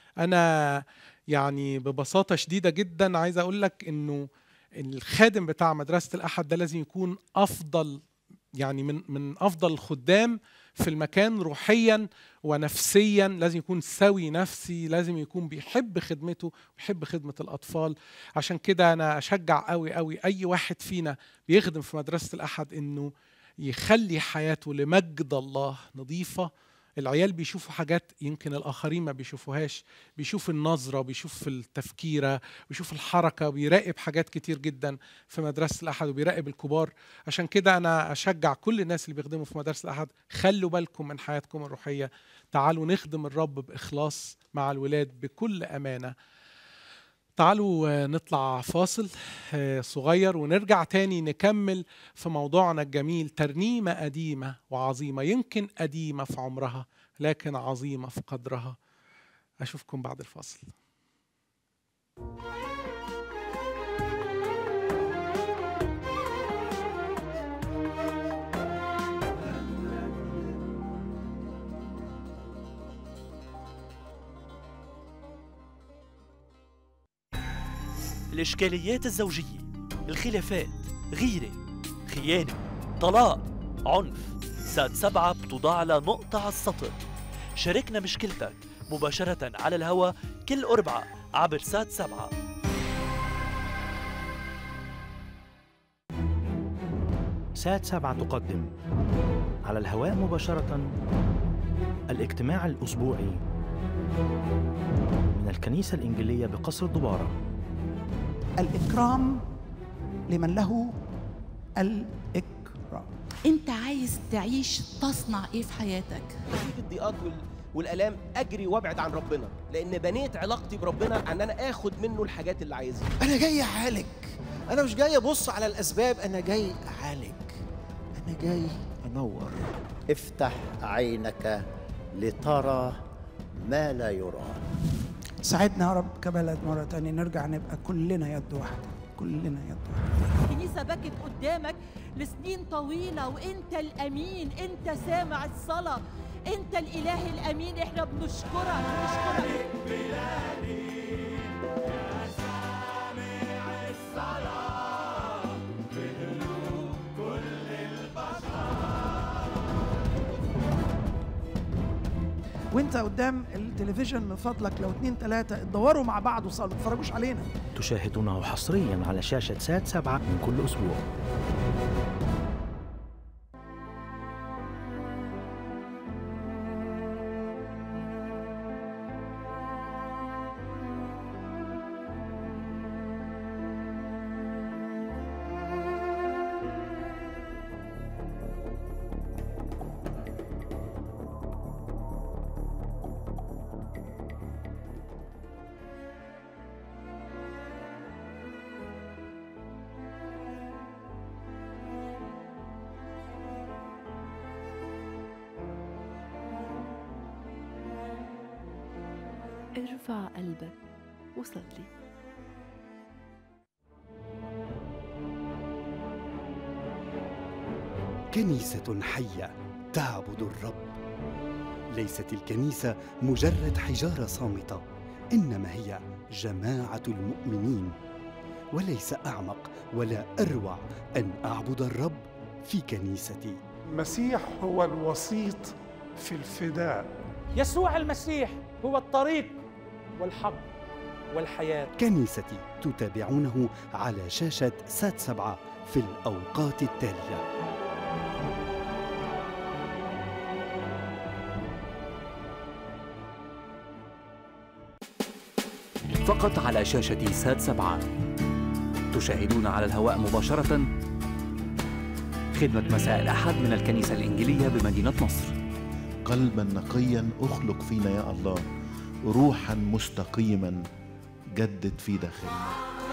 انا يعني ببساطه شديده جدا عايز اقول لك انه الخادم بتاع مدرسه الاحد ده لازم يكون افضل يعني من من افضل الخدام في المكان روحيا ونفسيا لازم يكون سوي نفسي لازم يكون بيحب خدمته بيحب خدمه الاطفال عشان كده انا اشجع قوي قوي اي واحد فينا بيخدم في مدرسه الاحد انه يخلي حياته لمجد الله نظيفه العيال بيشوفوا حاجات يمكن الاخرين ما بيشوفوهاش بيشوف النظره بيشوف التفكيره بيشوف الحركه بيراقب حاجات كتير جدا في مدرسه الاحد وبيراقب الكبار عشان كده انا اشجع كل الناس اللي بيخدموا في مدارس الاحد خلوا بالكم من حياتكم الروحيه تعالوا نخدم الرب باخلاص مع الولاد بكل امانه تعالوا آه، نطلع فاصل آه، صغير ونرجع تاني نكمل في موضوعنا الجميل ترنيمة قديمة وعظيمة يمكن قديمة في عمرها لكن عظيمة في قدرها أشوفكم بعد الفاصل الإشكاليات الزوجية الخلافات غيرة خيانة طلاق عنف ساد سبعة بتوضع على نقطة على السطر شاركنا مشكلتك مباشرة على الهواء كل أربعة عبر ساد سبعة سات سبعة تقدم على الهواء مباشرة الاجتماع الأسبوعي من الكنيسة الإنجيلية بقصر الدبارة الإكرام لمن له الإكرام انت عايز تعيش تصنع ايه في حياتك في الضيقات وال... والالام اجري وابعد عن ربنا لان بنيت علاقتي بربنا ان انا اخد منه الحاجات اللي عايزها انا جاي اعالج انا مش جاي ابص على الاسباب انا جاي اعالج انا جاي انور افتح عينك لترى ما لا يرى ساعدنا يا رب كبلد مرة تانية نرجع نبقى كلنا يد واحدة كلنا يد واحدة الكنيسة بكت قدامك لسنين طويلة وانت الامين انت سامع الصلاة انت الاله الامين احنا بنشكرك بنشكرك وانت قدام التلفزيون من فضلك لو اتنين تلاتة اتدوروا مع بعض وصلوا ما تتفرجوش علينا تشاهدونه حصريا على شاشة سات سبعة من كل أسبوع ارفع قلبك وصلي كنيسة حية تعبد الرب ليست الكنيسة مجرد حجارة صامتة إنما هي جماعة المؤمنين وليس أعمق ولا أروع أن أعبد الرب في كنيستي المسيح هو الوسيط في الفداء يسوع المسيح هو الطريق والحق والحياة كنيستي تتابعونه على شاشة سات سبعة في الأوقات التالية فقط على شاشة سات سبعة تشاهدون على الهواء مباشرة خدمة مساء الأحد من الكنيسة الإنجيلية بمدينة نصر قلبا نقيا اخلق فينا يا الله روحا مستقيما جدد في داخلنا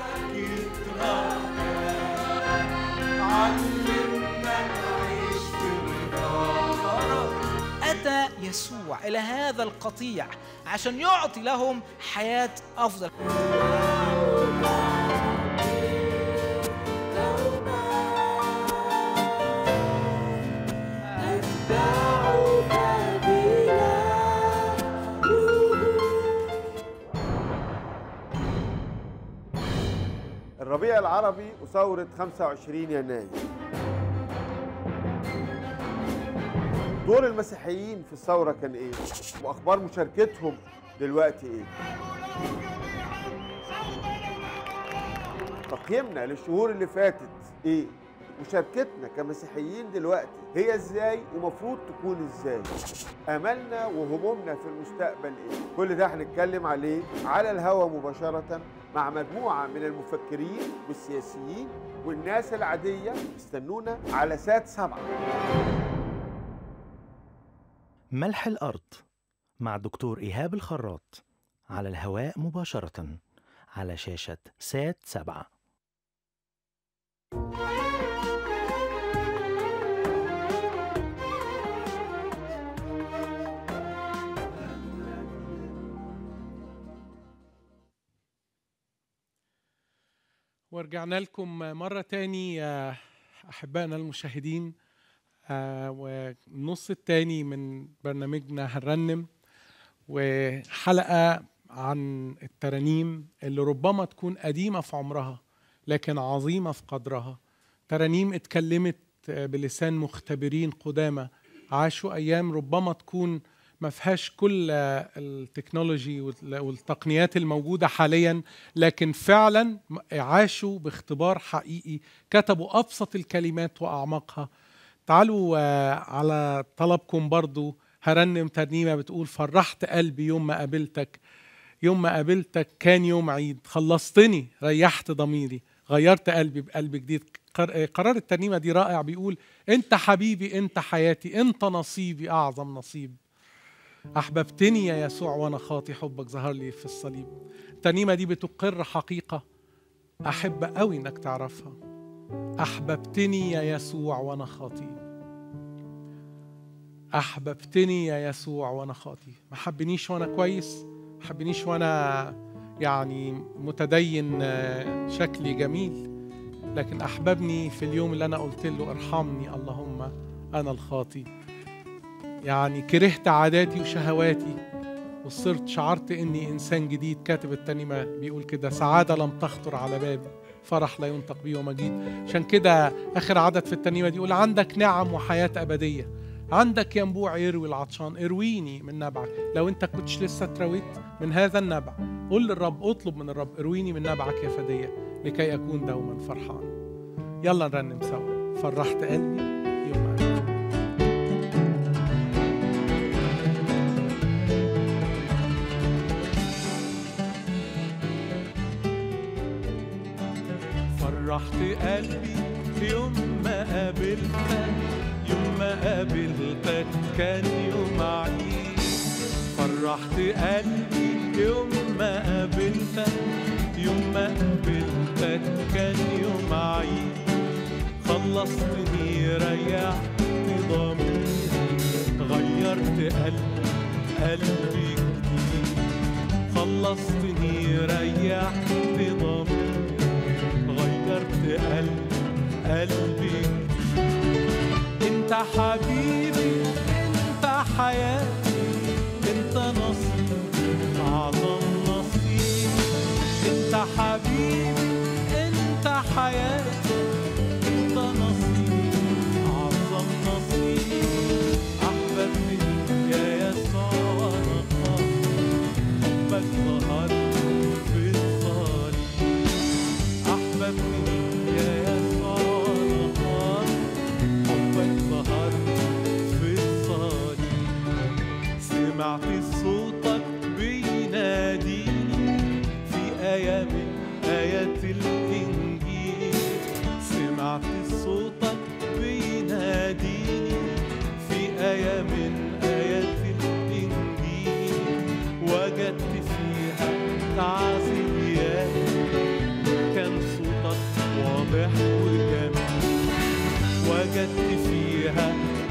أتى يسوع إلى هذا القطيع عشان يعطي لهم حياة أفضل الربيع العربي وثورة 25 يناير دور المسيحيين في الثورة كان ايه؟ واخبار مشاركتهم دلوقتي ايه؟ تقييمنا للشهور اللي فاتت ايه؟ مشاركتنا كمسيحيين دلوقتي هي ازاي ومفروض تكون ازاي املنا وهمومنا في المستقبل ايه كل ده هنتكلم عليه على الهوا مباشرة مع مجموعة من المفكرين والسياسيين والناس العادية استنونا على سات سبعة ملح الأرض مع الدكتور إيهاب الخراط على الهواء مباشرة على شاشة سات سبعة ورجعنا لكم مرة تاني آه، أحبائنا المشاهدين آه، والنص التاني من برنامجنا هنرنم وحلقة عن الترانيم اللي ربما تكون قديمة في عمرها لكن عظيمة في قدرها ترانيم اتكلمت آه، بلسان مختبرين قدامى عاشوا أيام ربما تكون ما فيهاش كل آه، التكنولوجي وال- والتقنيات الموجودة حاليا لكن فعلا عاشوا باختبار حقيقي كتبوا أبسط الكلمات وأعمقها تعالوا آه، على طلبكم برضو هرنم ترنيمة بتقول فرحت قلبي يوم ما قابلتك يوم ما قابلتك كان يوم عيد خلصتني ريحت ضميري غيرت قلبي بقلب جديد قر- قرار الترنيمة دي رائع بيقول انت حبيبي انت حياتي انت نصيبي اعظم نصيب احببتني يا يسوع وانا خاطي حبك ظهر لي في الصليب الترنيمة دي بتقر حقيقة احب قوي انك تعرفها احببتني يا يسوع وانا خاطي احببتني يا يسوع وانا خاطي ما حبنيش وانا كويس ما حبنيش وانا يعني متدين آه، شكلي جميل لكن احببني في اليوم اللي انا قلت له ارحمني اللهم انا الخاطي يعني كرهت عاداتي وشهواتي وصرت شعرت اني انسان جديد كاتب الترنيمه بيقول كده سعاده لم تخطر على بابي فرح لا ينطق به ومجيد عشان كده اخر عدد في الترنيمه دي يقول عندك نعم وحياه ابديه عندك ينبوع يروي العطشان ارويني من نبعك لو انت كنتش لسه اترويت من هذا النبع قل للرب اطلب من الرب ارويني من نبعك يا فدية لكي اكون دوما فرحان يلا نرنم سوا فرحت قلبي يوم ما قابلتك. فرحت قلبي يوم ما قابلتك يوم ما قابلتك كان يوم عيد فرحت قلبي يوم ما قابلتك يوم ما قابلتك كان يوم عيد خلصتني ريحت ضميري غيرت قلبي قلبي جديد خلصتني ريحت ضميري غيرت قلبي قلبي انت حبيبي انت حياتي انت نصيبي اعظم نصيب انت حبيبي انت حياتي انت نصيبي اعظم نصيب احببتني يا يسوع وانا خاطر حبك ظهر في الصليب احببتني يا يسوع وانا خاطر حبك ظهر في الصليب سمعت صوتك بيناديني في آية من آيات الإنجيل سمعت صوتك بيناديني في آية من آيات الإنجيل وجدت فيها تعزيات كان صوتك واضح وجميل وجدت فيها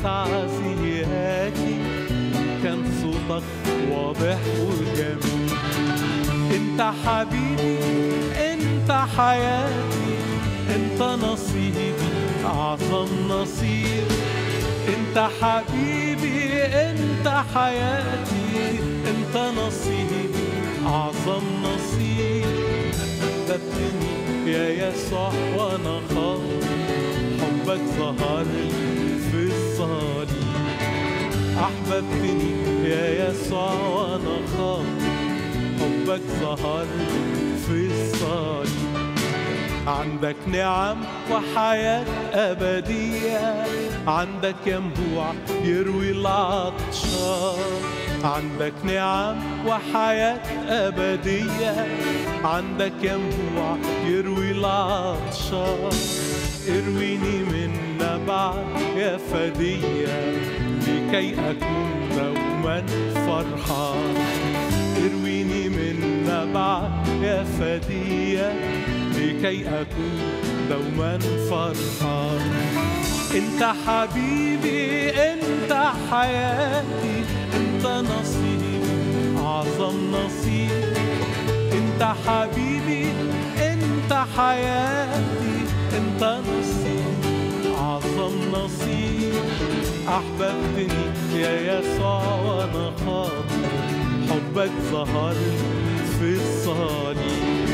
تعزياتي كان صوتك واضح وجميل انت حبيبي انت حياتي انت نصيبي اعظم نصيب انت حبيبي انت حياتي انت نصيبي اعظم نصيب احببتني يا يسوع وانا خاطي حبك ظهر لي في الصليب احببتني يا يسوع وانا خاطي حبك ظهر لي في الصليب عندك نعم وحياة أبدية عندك ينبوع يروي العطشان عندك نعم وحياة أبدية عندك ينبوع يروي العطشان ارويني من نبع يا فدية لكي أكون دوما فرحان ارويني من نبع يا فدية لكي أكون دوما فرحان انت حبيبي انت حياتي انت نصيبي اعظم نصيب انت حبيبي انت حياتي انت نصيب اعظم نصيب احببتني يا يسوع وانا خاطر حبك ظهر لي في الصليب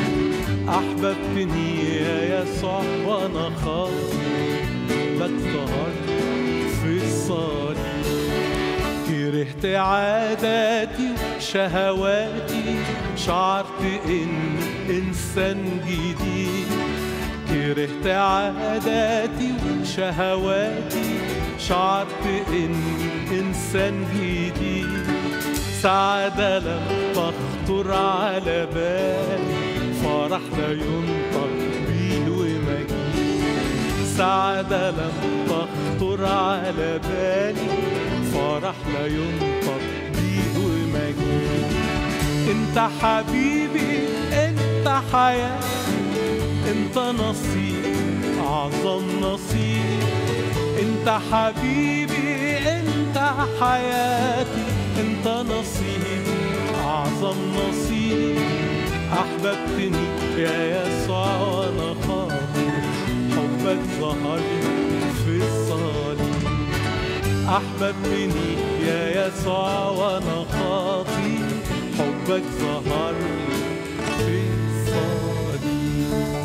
احببتني يا يسوع وانا خاطر حبك ظهر لي في الصليب كرهت عاداتي وشهواتي شعرت اني انسان جديد كرهت عاداتي وشهواتي شعرت اني انسان جديد سعادة لم تخطر على بالي فرح لا ينطق بيه ومجيد سعادة لم تخطر على بالي فرح لا ينطق بيه ومجيد انت حبيبي انت حياتي انت نصيب اعظم نصيب انت حبيبي انت حياتي انت نصيبي اعظم نصيب احببتني يا يسوع وانا خاطر حبك ظهر لي في الصليب احببتني يا يسوع وانا خاطي حبك ظهر لي في الصليب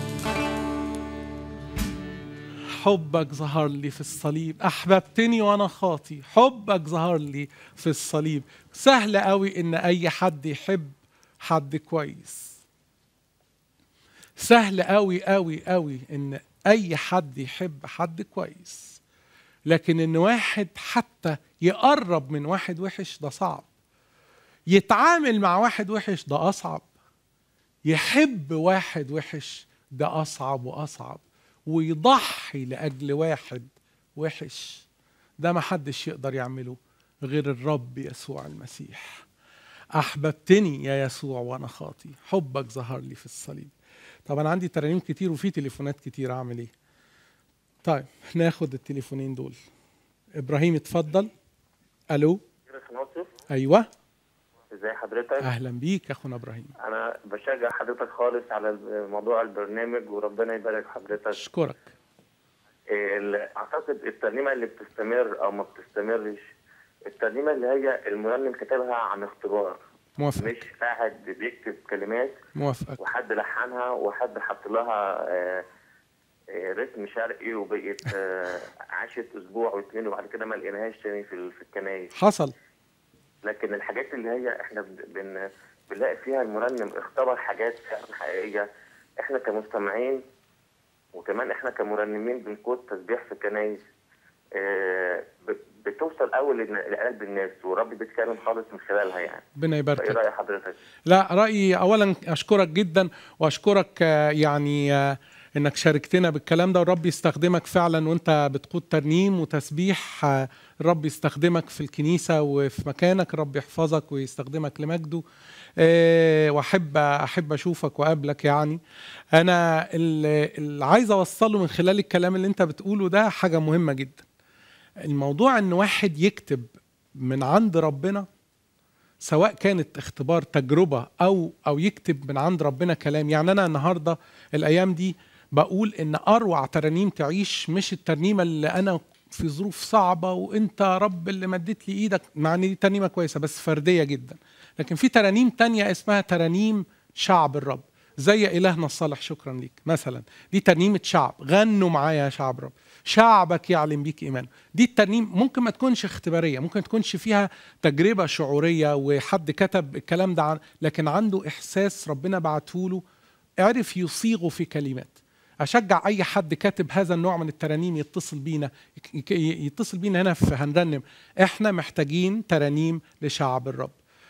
حبك ظهر لي في الصليب احببتني وانا خاطي حبك ظهر لي في الصليب سهل قوي ان اي حد يحب حد كويس سهل قوي قوي قوي ان اي حد يحب حد كويس لكن ان واحد حتى يقرب من واحد وحش ده صعب يتعامل مع واحد وحش ده اصعب يحب واحد وحش ده اصعب واصعب ويضحي لاجل واحد وحش ده ما حدش يقدر يعمله غير الرب يسوع المسيح احببتني يا يسوع وانا خاطي حبك ظهر لي في الصليب طب انا عندي ترانيم كتير وفي تليفونات كتير اعمل ايه طيب ناخد التليفونين دول ابراهيم اتفضل الو ايوه ازي حضرتك اهلا بيك يا اخونا ابراهيم انا بشجع حضرتك خالص على موضوع البرنامج وربنا يبارك حضرتك اشكرك إيه، ال- اعتقد الترنيمه اللي بتستمر او ما بتستمرش الترنيمه اللي هي المرنم كتبها عن اختبار موافق مش قاعد بيكتب كلمات موافقك وحد لحنها وحد حط لها آه، آه، رتم شرقي وبقت آه، عاشت اسبوع واثنين وبعد كده ما لقيناهاش تاني في ال- في الكنايس حصل لكن الحاجات اللي هي احنا بن- بن بنلاقي فيها المرنم اختبر حاجات فعلا حقيقيه احنا كمستمعين وكمان احنا كمرنمين بنقود تسبيح في الكنايس آه، ب- بتوصل قوي لن- لقلب الناس ورب بيتكلم خالص من خلالها يعني ربنا يبارك فايه راي حضرتك؟ لا رأيي أولا أشكرك جدا وأشكرك آه، يعني آه، إنك شاركتنا بالكلام ده والرب يستخدمك فعلا وأنت بتقود ترنيم وتسبيح آه، الرب يستخدمك في الكنيسة وفي مكانك الرب يحفظك ويستخدمك لمجده آه، وأحب أحب أشوفك وأقابلك يعني أنا ال- اللي عايز أوصله من خلال الكلام اللي أنت بتقوله ده حاجة مهمة جدا الموضوع إن واحد يكتب من عند ربنا سواء كانت اختبار تجربة أو أو يكتب من عند ربنا كلام يعني أنا النهاردة الأيام دي بقول إن أروع ترانيم تعيش مش الترنيمة اللي أنا في ظروف صعبة وأنت يا رب اللي مديت لي إيدك مع إن دي ترنيمة كويسة بس فردية جدا لكن في ترانيم تانية اسمها ترانيم شعب الرب زي إلهنا الصالح شكرا ليك مثلا دي ترنيمة شعب غنوا معايا يا شعب رب شعبك يعلم بيك إيمانه دي الترنيم ممكن ما تكونش اختبارية ممكن تكونش فيها تجربة شعورية وحد كتب الكلام ده عن لكن عنده إحساس ربنا بعته له عرف يصيغه في كلمات أشجع أي حد كاتب هذا النوع من الترانيم يتصل بينا يك- يتصل بينا هنا في هنرنم إحنا محتاجين ترانيم لشعب الرب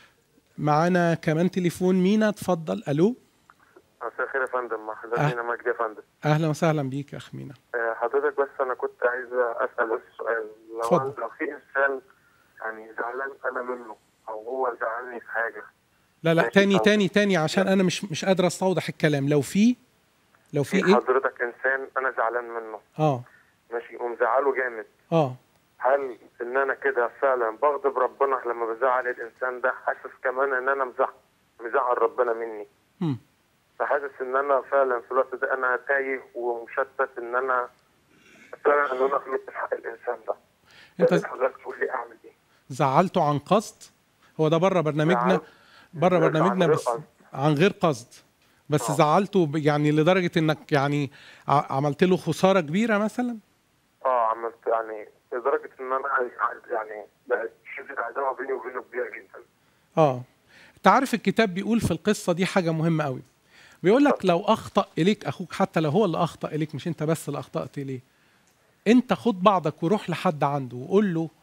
معانا كمان تليفون مينا اتفضل ألو مساء الخير يا فندم مع حضرتك أه. مينا مجدي يا فندم أهلا وسهلا بيك يا أخ مينا آه، حضرتك بس انا كنت عايز اسال بس سؤال لو اتفضل. أنا- لو في انسان يعني زعلان انا منه او هو زعلني في حاجه لا لا ماشي، تاني أو- تاني تاني عشان أنا مش مش قادر أستوضح الكلام لو في لو في في إيه حضرتك انسان انا زعلان منه آه ماشي ومزعله جامد آه هل ان انا كده فعلا بغضب ربنا لما بزعل الانسان ده حاسس كمان ان انا مزعل مزعل ربنا مني مم. فحاسس ان انا فعلا في الوقت ده انا تايه ومشتت ان انا فعلا ان انا غلطت في حق الانسان ده أنت يا ريت حضرتك تقول لي اعمل ايه زعلته عن قصد هو ده بره برنامجنا زعلت. بره زعلت برنامجنا عن غير بس قصد. عن غير قصد بس زعلته ب- يعني لدرجة انك يعني ع- عملت له خسارة كبيرة مثلا اه عملت يعني لدرجه ان انا يعني بقت شدة عداوه بيني وبينه كبيره جدا اه انت عارف الكتاب بيقول في القصة دي حاجة مهمة قوي بيقول لك لو اخطأ اليك اخوك حتى لو هو اللي اخطأ اليك مش انت بس اللي اخطأت اليه انت خد بعضك وروح لحد عنده وقول له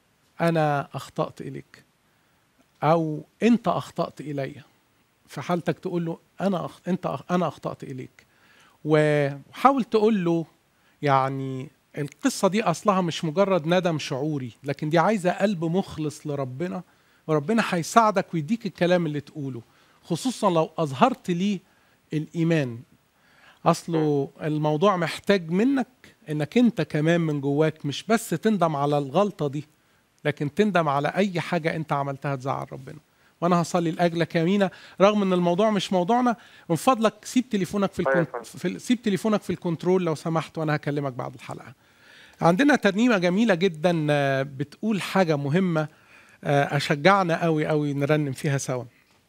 انا اخطأت اليك او انت اخطأت الي في حالتك تقول له انا أخ... انت أخ... انا اخطأت اليك وحاول تقول له يعني القصة دي أصلها مش مجرد ندم شعوري لكن دي عايزة قلب مخلص لربنا وربنا هيساعدك ويديك الكلام اللي تقوله خصوصا لو أظهرت ليه الإيمان أصله الموضوع محتاج منك إنك أنت كمان من جواك مش بس تندم على الغلطة دي لكن تندم على أي حاجة أنت عملتها تزعل ربنا وانا هصلي لاجلك يا مينا رغم ان الموضوع مش موضوعنا من فضلك سيب تليفونك في, الكون... في ال- سيب تليفونك في الكنترول لو سمحت وانا هكلمك بعد الحلقه عندنا ترنيمه جميله جدا آه، بتقول حاجه مهمه آه، اشجعنا قوي قوي نرنم فيها سوا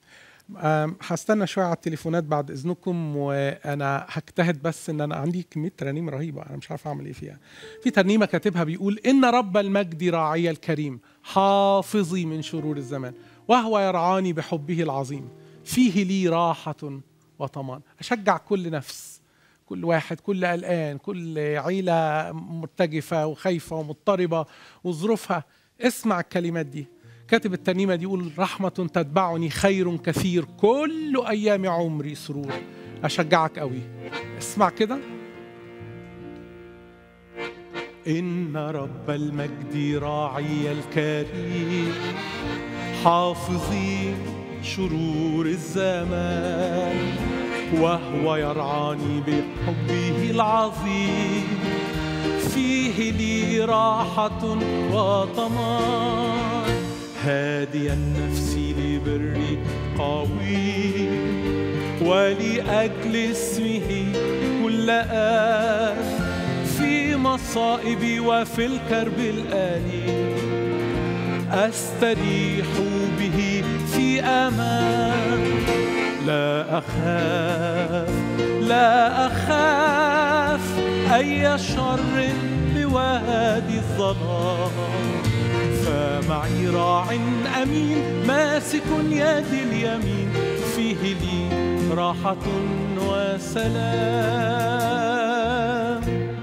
آم، هستنى شويه على التليفونات بعد اذنكم وانا هجتهد بس ان انا عندي كميه ترانيم رهيبه انا مش عارف اعمل ايه فيها في ترنيمه كاتبها بيقول ان رب المجد راعي الكريم حافظي من شرور الزمان وهو يرعاني بحبه العظيم فيه لي راحه وطمان اشجع كل نفس كل واحد كل قلقان كل عيله مرتجفه وخايفه ومضطربه وظروفها اسمع الكلمات دي كاتب الترنيمة دي يقول رحمة تتبعني خير كثير كل أيام عمري سرور أشجعك قوي اسمع كده إن رب المجد راعي الكريم حافظي شرور الزمان وهو يرعاني بحبه العظيم فيه لي راحة وطمان هاديا نفسي لبري قوي ولأجل اسمه كل آن في مصائبي وفي الكرب الآلي أستريح به في أمان لا أخاف لا أخاف أي شر بوادي الظلام فمعي راع أمين ماسك يد اليمين فيه لي راحة وسلام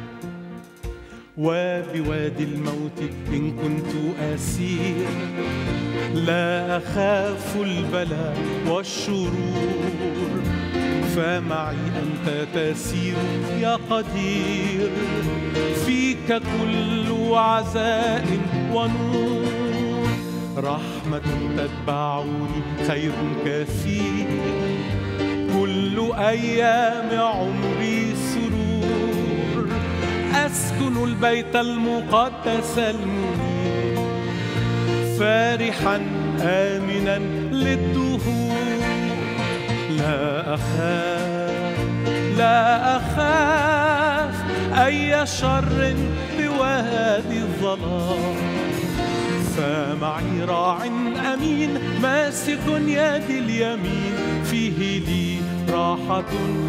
وبوادي الموت إن كنت أسير لا أخاف البلاء والشرور فمعي أنت تسير يا قدير فيك كل عزاء ونور رحمة تتبعني خير كثير كل أيام عمري سرور أسكن البيت المقدس المنير فرحا آمنا للدهور لا أخاف لا أخاف أي شر بوادي الظلام فمعي راع أمين ماسك يد اليمين فيه لي راحة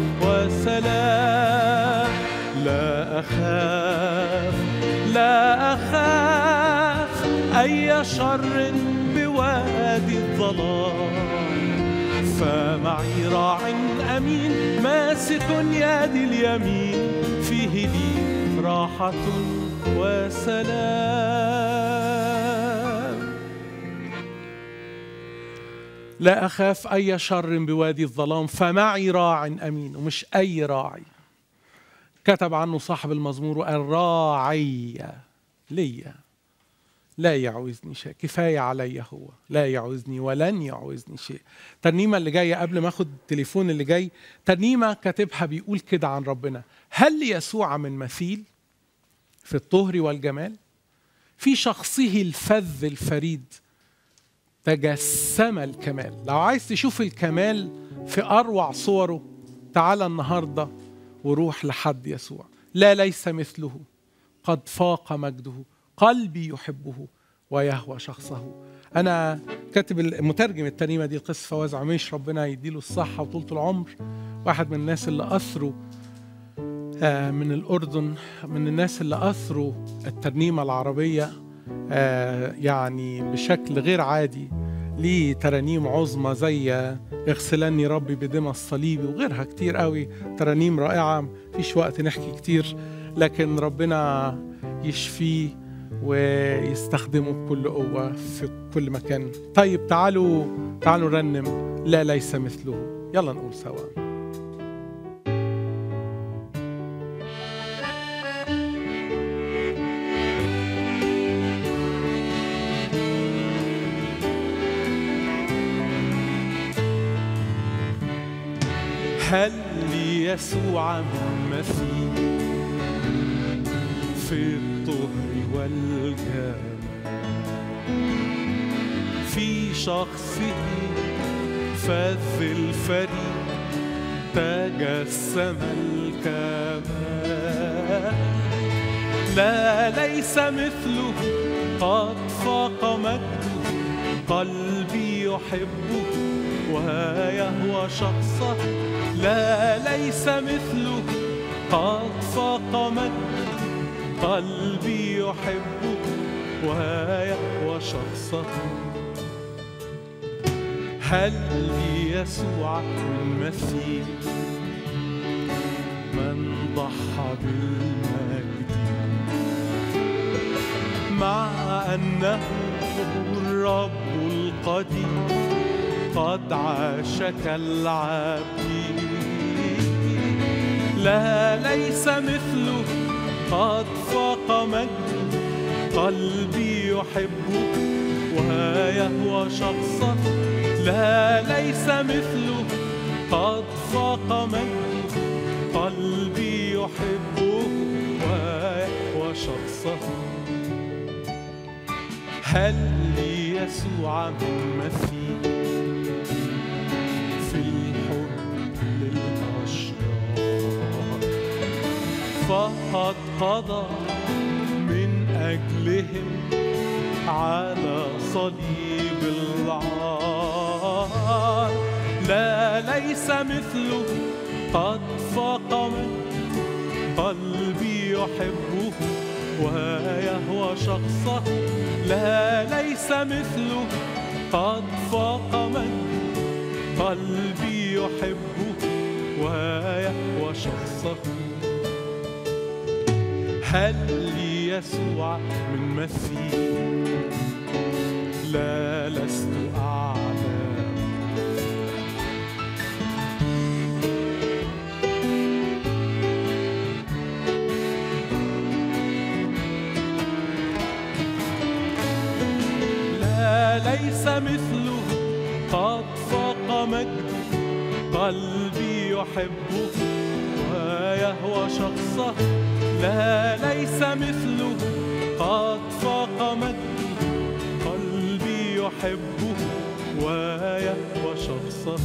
وسلام لا أخاف لا أخاف أي شر بوادي الظلام فمعي راع أمين ماسك يد اليمين فيه لي راحة وسلام لا أخاف أي شر بوادي الظلام فمعي راع أمين ومش أي راعي كتب عنه صاحب المزمور الراعي ليا لا يعوزني شيء كفاية علي هو لا يعوزني ولن يعوزني شيء ترنيمة اللي جاية قبل ما أخد التليفون اللي جاي ترنيمة كاتبها بيقول كده عن ربنا هل ليسوع من مثيل في الطهر والجمال في شخصه الفذ الفريد تجسم الكمال لو عايز تشوف الكمال في أروع صوره تعال النهاردة وروح لحد يسوع لا ليس مثله قد فاق مجده قلبي يحبه ويهوى شخصه انا كاتب مترجم الترنيمه دي القس فواز عميش ربنا يديله الصحه وطولة العمر واحد من الناس اللي اثروا آه، من الاردن من الناس اللي اثروا الترنيمه العربيه آه، يعني بشكل غير عادي ليه ترانيم عظمى زي اغسلني ربي بدم الصليب وغيرها كتير قوي ترانيم رائعه مفيش وقت نحكي كتير لكن ربنا يشفيه ويستخدمه بكل قوة في كل مكان طيب تعالوا تعالوا نرنم لا ليس مثله يلا نقول سوا هل ليسوع من مثيل في الطهر والجمال في شخصه فذ الفريد تجسم الكمال لا ليس مثله قد فاق مجده قلبي يحبه ويهوى شخصه لا ليس مثله قد فاق مجده قلبي يحبه ويهوى شخصه هل ليسوع من مثيل من ضحى بالمجد مع أنه الرب القدير قد عاش كالعبد لا ليس مثله قد فاق مجده قلبي يحبه ويهوى شخصه لا ليس مثله قد فاق مجده قلبي يحبه ويهوى شخصه هل لي يسوع من مثيل في الحب للأشرار فقد قضى من أجلهم على صليب العار لا ليس مثله قد فاق من قلبي يحبه ويهوى شخصه لا ليس مثله قد فاق من قلبي يحبه ويهوى شخصه هل لي يسوع من مثيل لا لست أعلم لا ليس مثله قد فاق مجده قلبي يحبه ويهوى شخصه لا ليس مثله قد فاق مجده قلبي يحبه ويهوى شخصه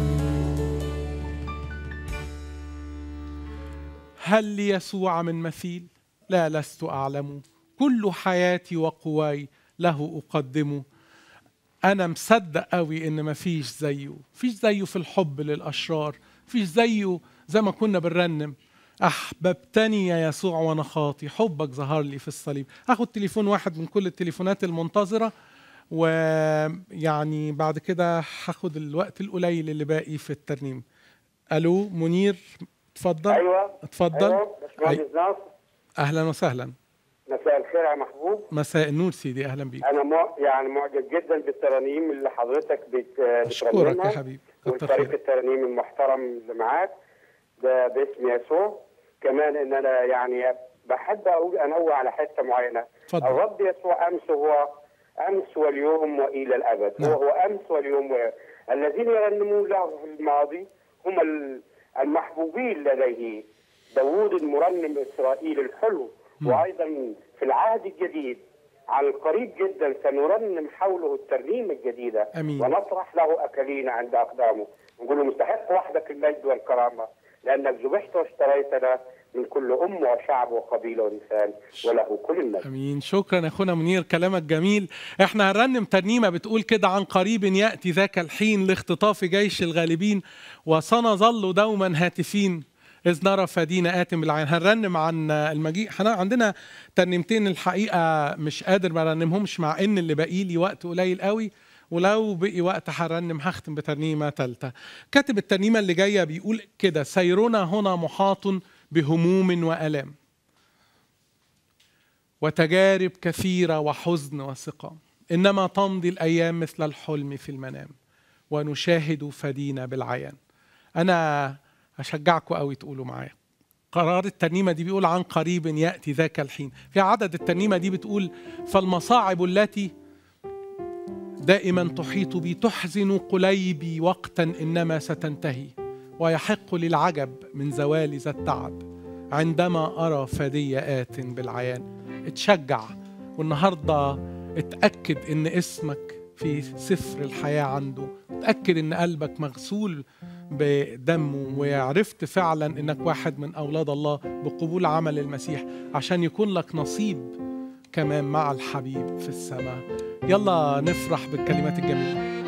هل لي يسوع من مثيل لا لست اعلم كل حياتي وقواي له اقدمه انا مصدق قوي ان مفيش زيه مفيش زيه في الحب للاشرار مفيش زيه زي ما كنا بنرنم احببتني يا يسوع وانا خاطي حبك ظهر لي في الصليب اخد تليفون واحد من كل التليفونات المنتظره ويعني بعد كده هاخد الوقت القليل اللي باقي في الترنيم الو منير اتفضل ايوه اتفضل ايوه باشمهندس ناصر اهلا وسهلا مساء الخير يا محبوب مساء النور سيدي اهلا بيك انا مع... يعني معجب جدا بالترانيم اللي حضرتك بت... اشكرك يا بترنمها حبيبي كتر والفريق خيرك الترانيم المحترم اللي معاك ده باسم يسوع كمان ان انا يعني بحب اقول انوه على حته معينه اتفضل. الرب يسوع امس هو امس واليوم والى الابد نعم. هو هو امس واليوم و... الذين يرنمون له في الماضي هم ال- المحبوبين لديه داوود المرنم اسرائيل الحلو وايضا في العهد الجديد على القريب جدا سنرنم حوله الترنيمه الجديده أمين. ونطرح له اكاليل عند اقدامه نقول له مستحق وحدك المجد والكرامه لانك ذبحت واشتريتنا من كل ام وشعب وقبيله ولسان وله كل المجد امين شكرا يا اخونا منير كلامك جميل احنا هنرنم ترنيمه بتقول كده عن قريب ياتي ذاك الحين لاختطاف جيش الغالبين وسنظل دوما هاتفين إذ نرى فدينا آت بالعين هنرنم عن المجيء احنا عندنا ترنيمتين الحقيقة مش قادر ما ارنمهمش مع إن اللي باقي لي وقت قليل قوي ولو بقي وقت هرنم هختم بترنيمة تالتة كاتب الترنيمة اللي جاية بيقول كده سيرنا هنا محاط بهموم وألام وتجارب كثيرة وحزن وسقام إنما تمضي الأيام مثل الحلم في المنام ونشاهد فدينا بالعيان أنا أشجعكم قوي تقولوا معايا قرار الترنيمة دي بيقول عن قريب يأتي ذاك الحين في عدد الترنيمة دي بتقول فالمصاعب التي دائما تحيط بي تحزن قليبي وقتا إنما ستنتهي ويحق للعجب من زوال ذا التعب عندما أرى فدي آت بالعيان اتشجع والنهاردة اتأكد إن اسمك في سفر الحياة عنده اتأكد إن قلبك مغسول بدمه وعرفت فعلا إنك واحد من أولاد الله بقبول عمل المسيح عشان يكون لك نصيب كمان مع الحبيب في السماء يلا نفرح بالكلمات الجميلة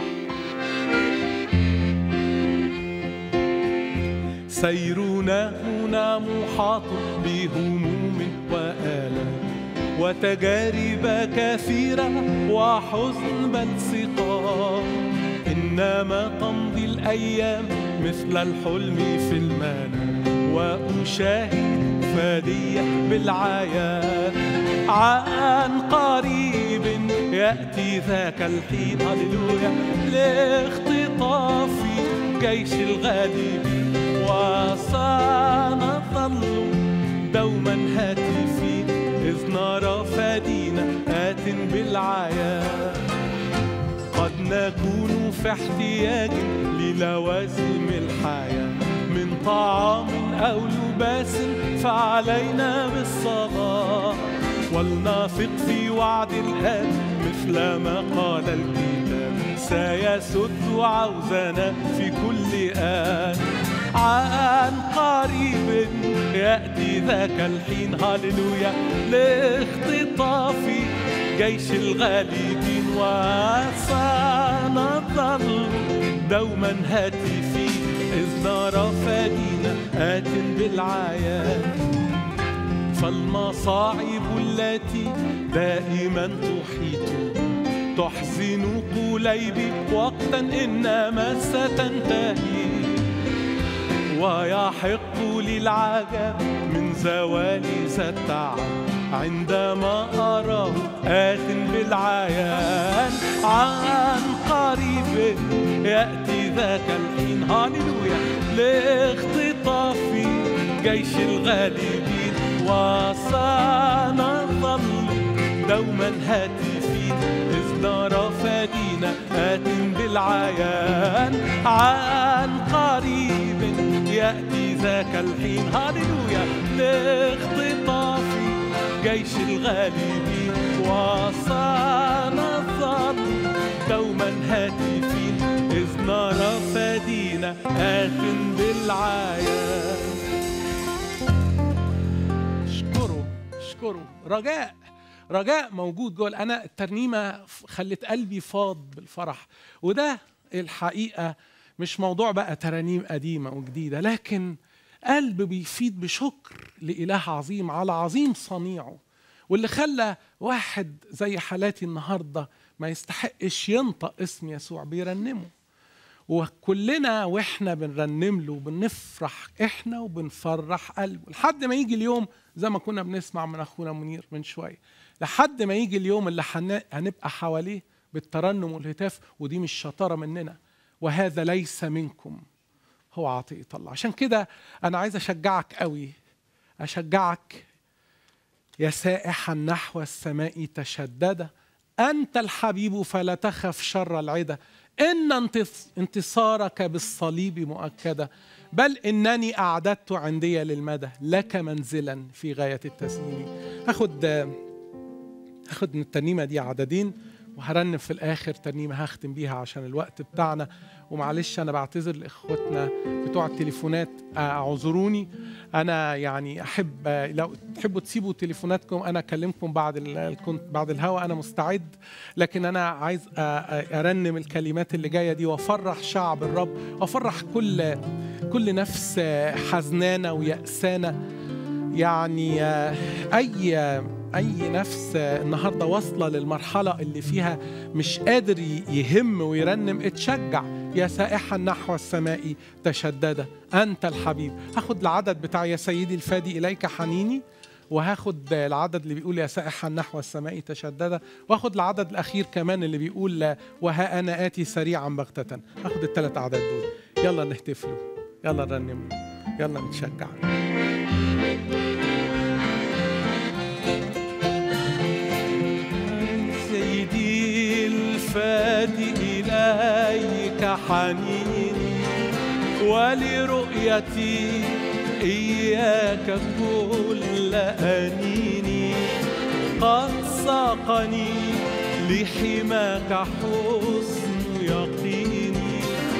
سيرنا هنا محاط بهموم وآلام وتجارب كثيرة وحزن بل سقام إنما تمضي الأيام مثل الحلم في المنام وأشاهد فدية بالعيان عن قريب يأتي ذاك الحين هللويا لاختطاف جيش الغالبين وسنظل دوما هاتفين إذ نرى فدينا آت بالعيان قد نكون في احتياج للوازم الحياة من طعام أو لباس فعلينا بالصلاة ولنثق في وعد الآن مثل مثل ما قال الكتاب سيسد عوزنا في كل آن عن قريب يأتي ذاك الحين هللويا لاختطاف جيش الغالبين وسنظل دوما هاتفي إذ نرى فادينا آت بالعيان فالمصاعب التي دائما تحيط تحزن قليبي وقتا إنما ستنتهي ويحق للعجب من زوال ذا التعب عندما أراه آت بالعيان عن قريب يأتي ذاك الحين هاليلويا لاختطاف جيش الغالبين وسنظل دوما هاتفين إذ نرى فادينا آت بالعيان عن قريب يأتي ذاك الحين هاليلويا لاختطاف جيش الغالبين وسنظل دوما هاتفين إذ نرى فادينا آت بالعيان اشكره اشكره رجاء رجاء موجود جوه انا الترنيمه خلت قلبي فاض بالفرح وده الحقيقه مش موضوع بقى ترانيم قديمه وجديده لكن قلب بيفيد بشكر لاله عظيم على عظيم صنيعه واللي خلى واحد زي حالاتي النهارده ما يستحقش ينطق اسم يسوع بيرنمه وكلنا واحنا بنرنم له بنفرح احنا وبنفرح قلبه لحد ما يجي اليوم زي ما كنا بنسمع من اخونا منير من شويه لحد ما يجي اليوم اللي هنبقى حواليه بالترنم والهتاف ودي مش شطاره مننا وهذا ليس منكم هو عطيه الله عشان كده انا عايز اشجعك قوي اشجعك يا سائحا نحو السماء تشدد انت الحبيب فلا تخف شر العدا ان انتصارك بالصليب مؤكده بل انني اعددت عندي للمدى لك منزلا في غايه التسليم هاخد هاخد من الترنيمه دي عددين وهرنم في الاخر ترنيمه هختم بيها عشان الوقت بتاعنا ومعلش انا بعتذر لاخواتنا بتوع التليفونات اعذروني انا يعني احب لو تحبوا تسيبوا تليفوناتكم انا اكلمكم بعد ال بعد الهوا انا مستعد لكن انا عايز ارنم الكلمات اللي جايه دي وافرح شعب الرب وافرح كل كل نفس حزنانه ويأسانه يعني اي اي نفس النهارده واصله للمرحله اللي فيها مش قادر يهم ويرنم اتشجع يا سائحا نحو السماء تشدد انت الحبيب هاخد العدد بتاع يا سيدي الفادي اليك حنيني وهاخد العدد اللي بيقول يا سائحا نحو السماء تشدد واخد العدد الاخير كمان اللي بيقول وها انا اتي سريعا بغته هاخد الثلاث اعداد دول يلا نهتف له يلا نرنم له يلا نتشجع سيدي الفادي إليك حنيني ولرؤيتي إياك كل أنيني قد ساقني لحماك حسن يقيني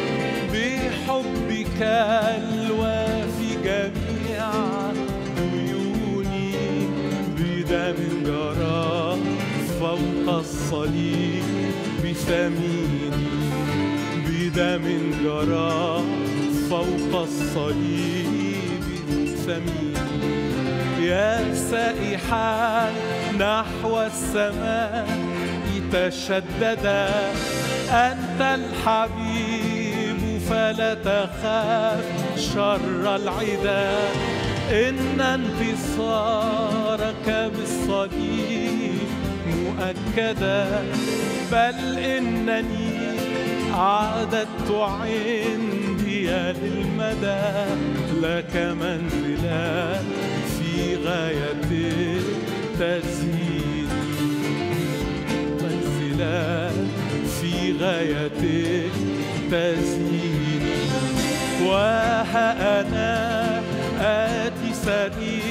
بحبك الوافي جميع ديوني بدم جرى فوق الصليب بثميني بدم جرى فوق الصليب ثميني يا سائحا نحو السماء تشددا أنت الحبيب فلا تخاف شر العدا إن انتصارك بالصليب مؤكدا بل إنني أعددت عندي للمدى لك منزلا في غاية التزيين منزلا في غاية التزيين وها أنا آتي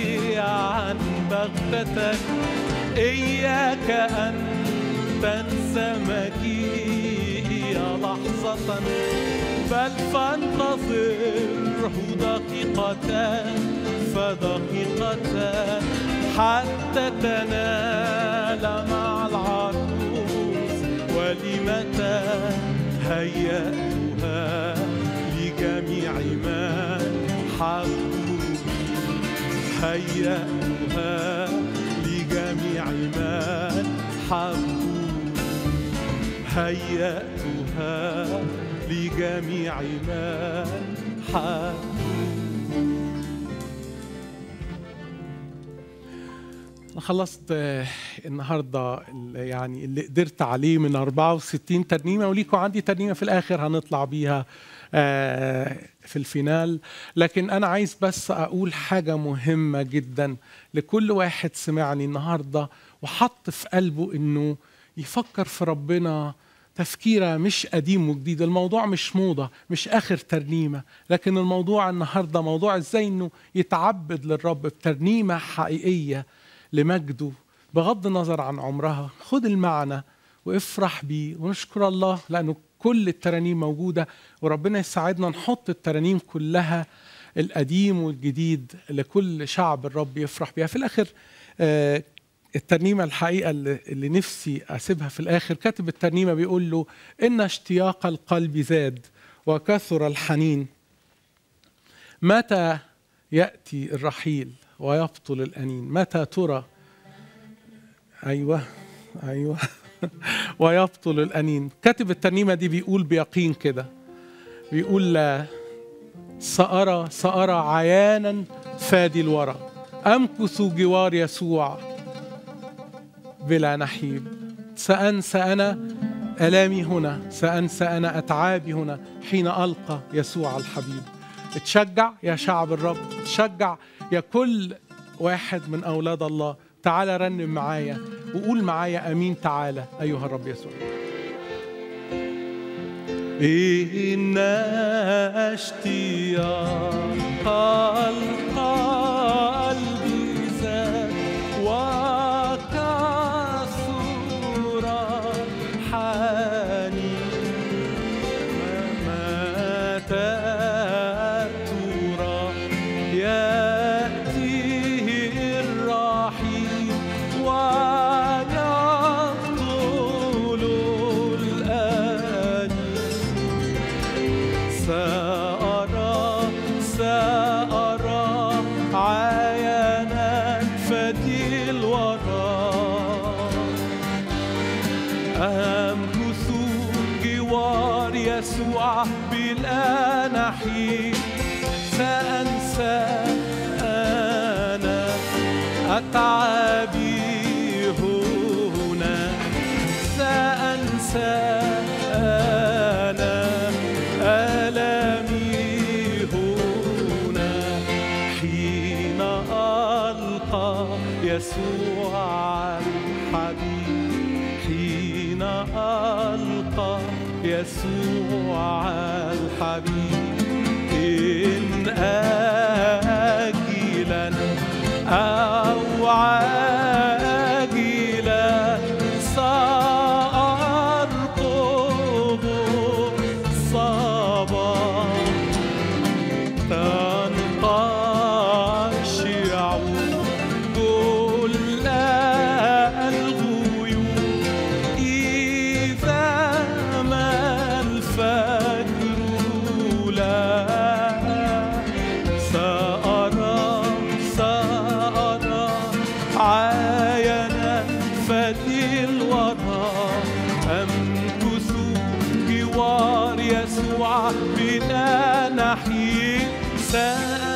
سريعا بغتة إياك أن تنسى مجيئي لحظة بل فانتظره دقيقة فدقيقة حتى تنال مع العروس ولمتى هيأتها لجميع من حبوا هيأتها لجميع من حبوا هيأتها لجميع من حبوا أنا خلصت آه، النهارده ال- يعني اللي قدرت عليه من 64 ترنيمه وليكوا عندي ترنيمه في الاخر هنطلع بيها آه، في الفينال لكن انا عايز بس اقول حاجه مهمه جدا لكل واحد سمعني النهارده وحط في قلبه انه يفكر في ربنا تفكيره مش قديم وجديد الموضوع مش موضة مش آخر ترنيمة لكن الموضوع النهاردة موضوع ازاي انه يتعبد للرب بترنيمة حقيقية لمجده بغض النظر عن عمرها خد المعنى وافرح بيه ونشكر الله لأنه كل الترانيم موجودة وربنا يساعدنا نحط الترانيم كلها القديم والجديد لكل شعب الرب يفرح بيها في الآخر آه، الترنيمة الحقيقة اللي اللي نفسي أسيبها في الآخر كاتب الترنيمة بيقول له إن اشتياق القلب زاد وكثر الحنين متى يأتي الرحيل ويبطل الأنين متى ترى أيوة أيوة ويبطل الأنين كاتب الترنيمة دي بيقول بيقين كده بيقول لا سأرى سأرى عيانا فادي الورى أمكث جوار يسوع بلا نحيب سأنسى أنا ألامي هنا سأنسى أنا أتعابي هنا حين ألقى يسوع الحبيب اتشجع يا شعب الرب اتشجع يا كل واحد من أولاد الله تعالى رنم معايا وقول معايا أمين تعالى أيها الرب يسوع إن اشتياق القلب زاد وكثر الحنين متى ترى يأتي الرحيم ويقتل الأنين سأرى سأرى عيانا فدي الورى أمكث جوار يسوع بلا نحيب سأنسى أنا أتعابي هنا سأنسى أنا ألمي هنا حين ألقى يسوع الحبيب حين ألقى يسوع الحبيب إن آجلا أو عاجلا سأرقب صبا تنقشع كل الغيوم إذا ما الفجر لا سأرى سأرى عاينا فدي الورى أمكث جوار يسوع بلا نحيب سأرى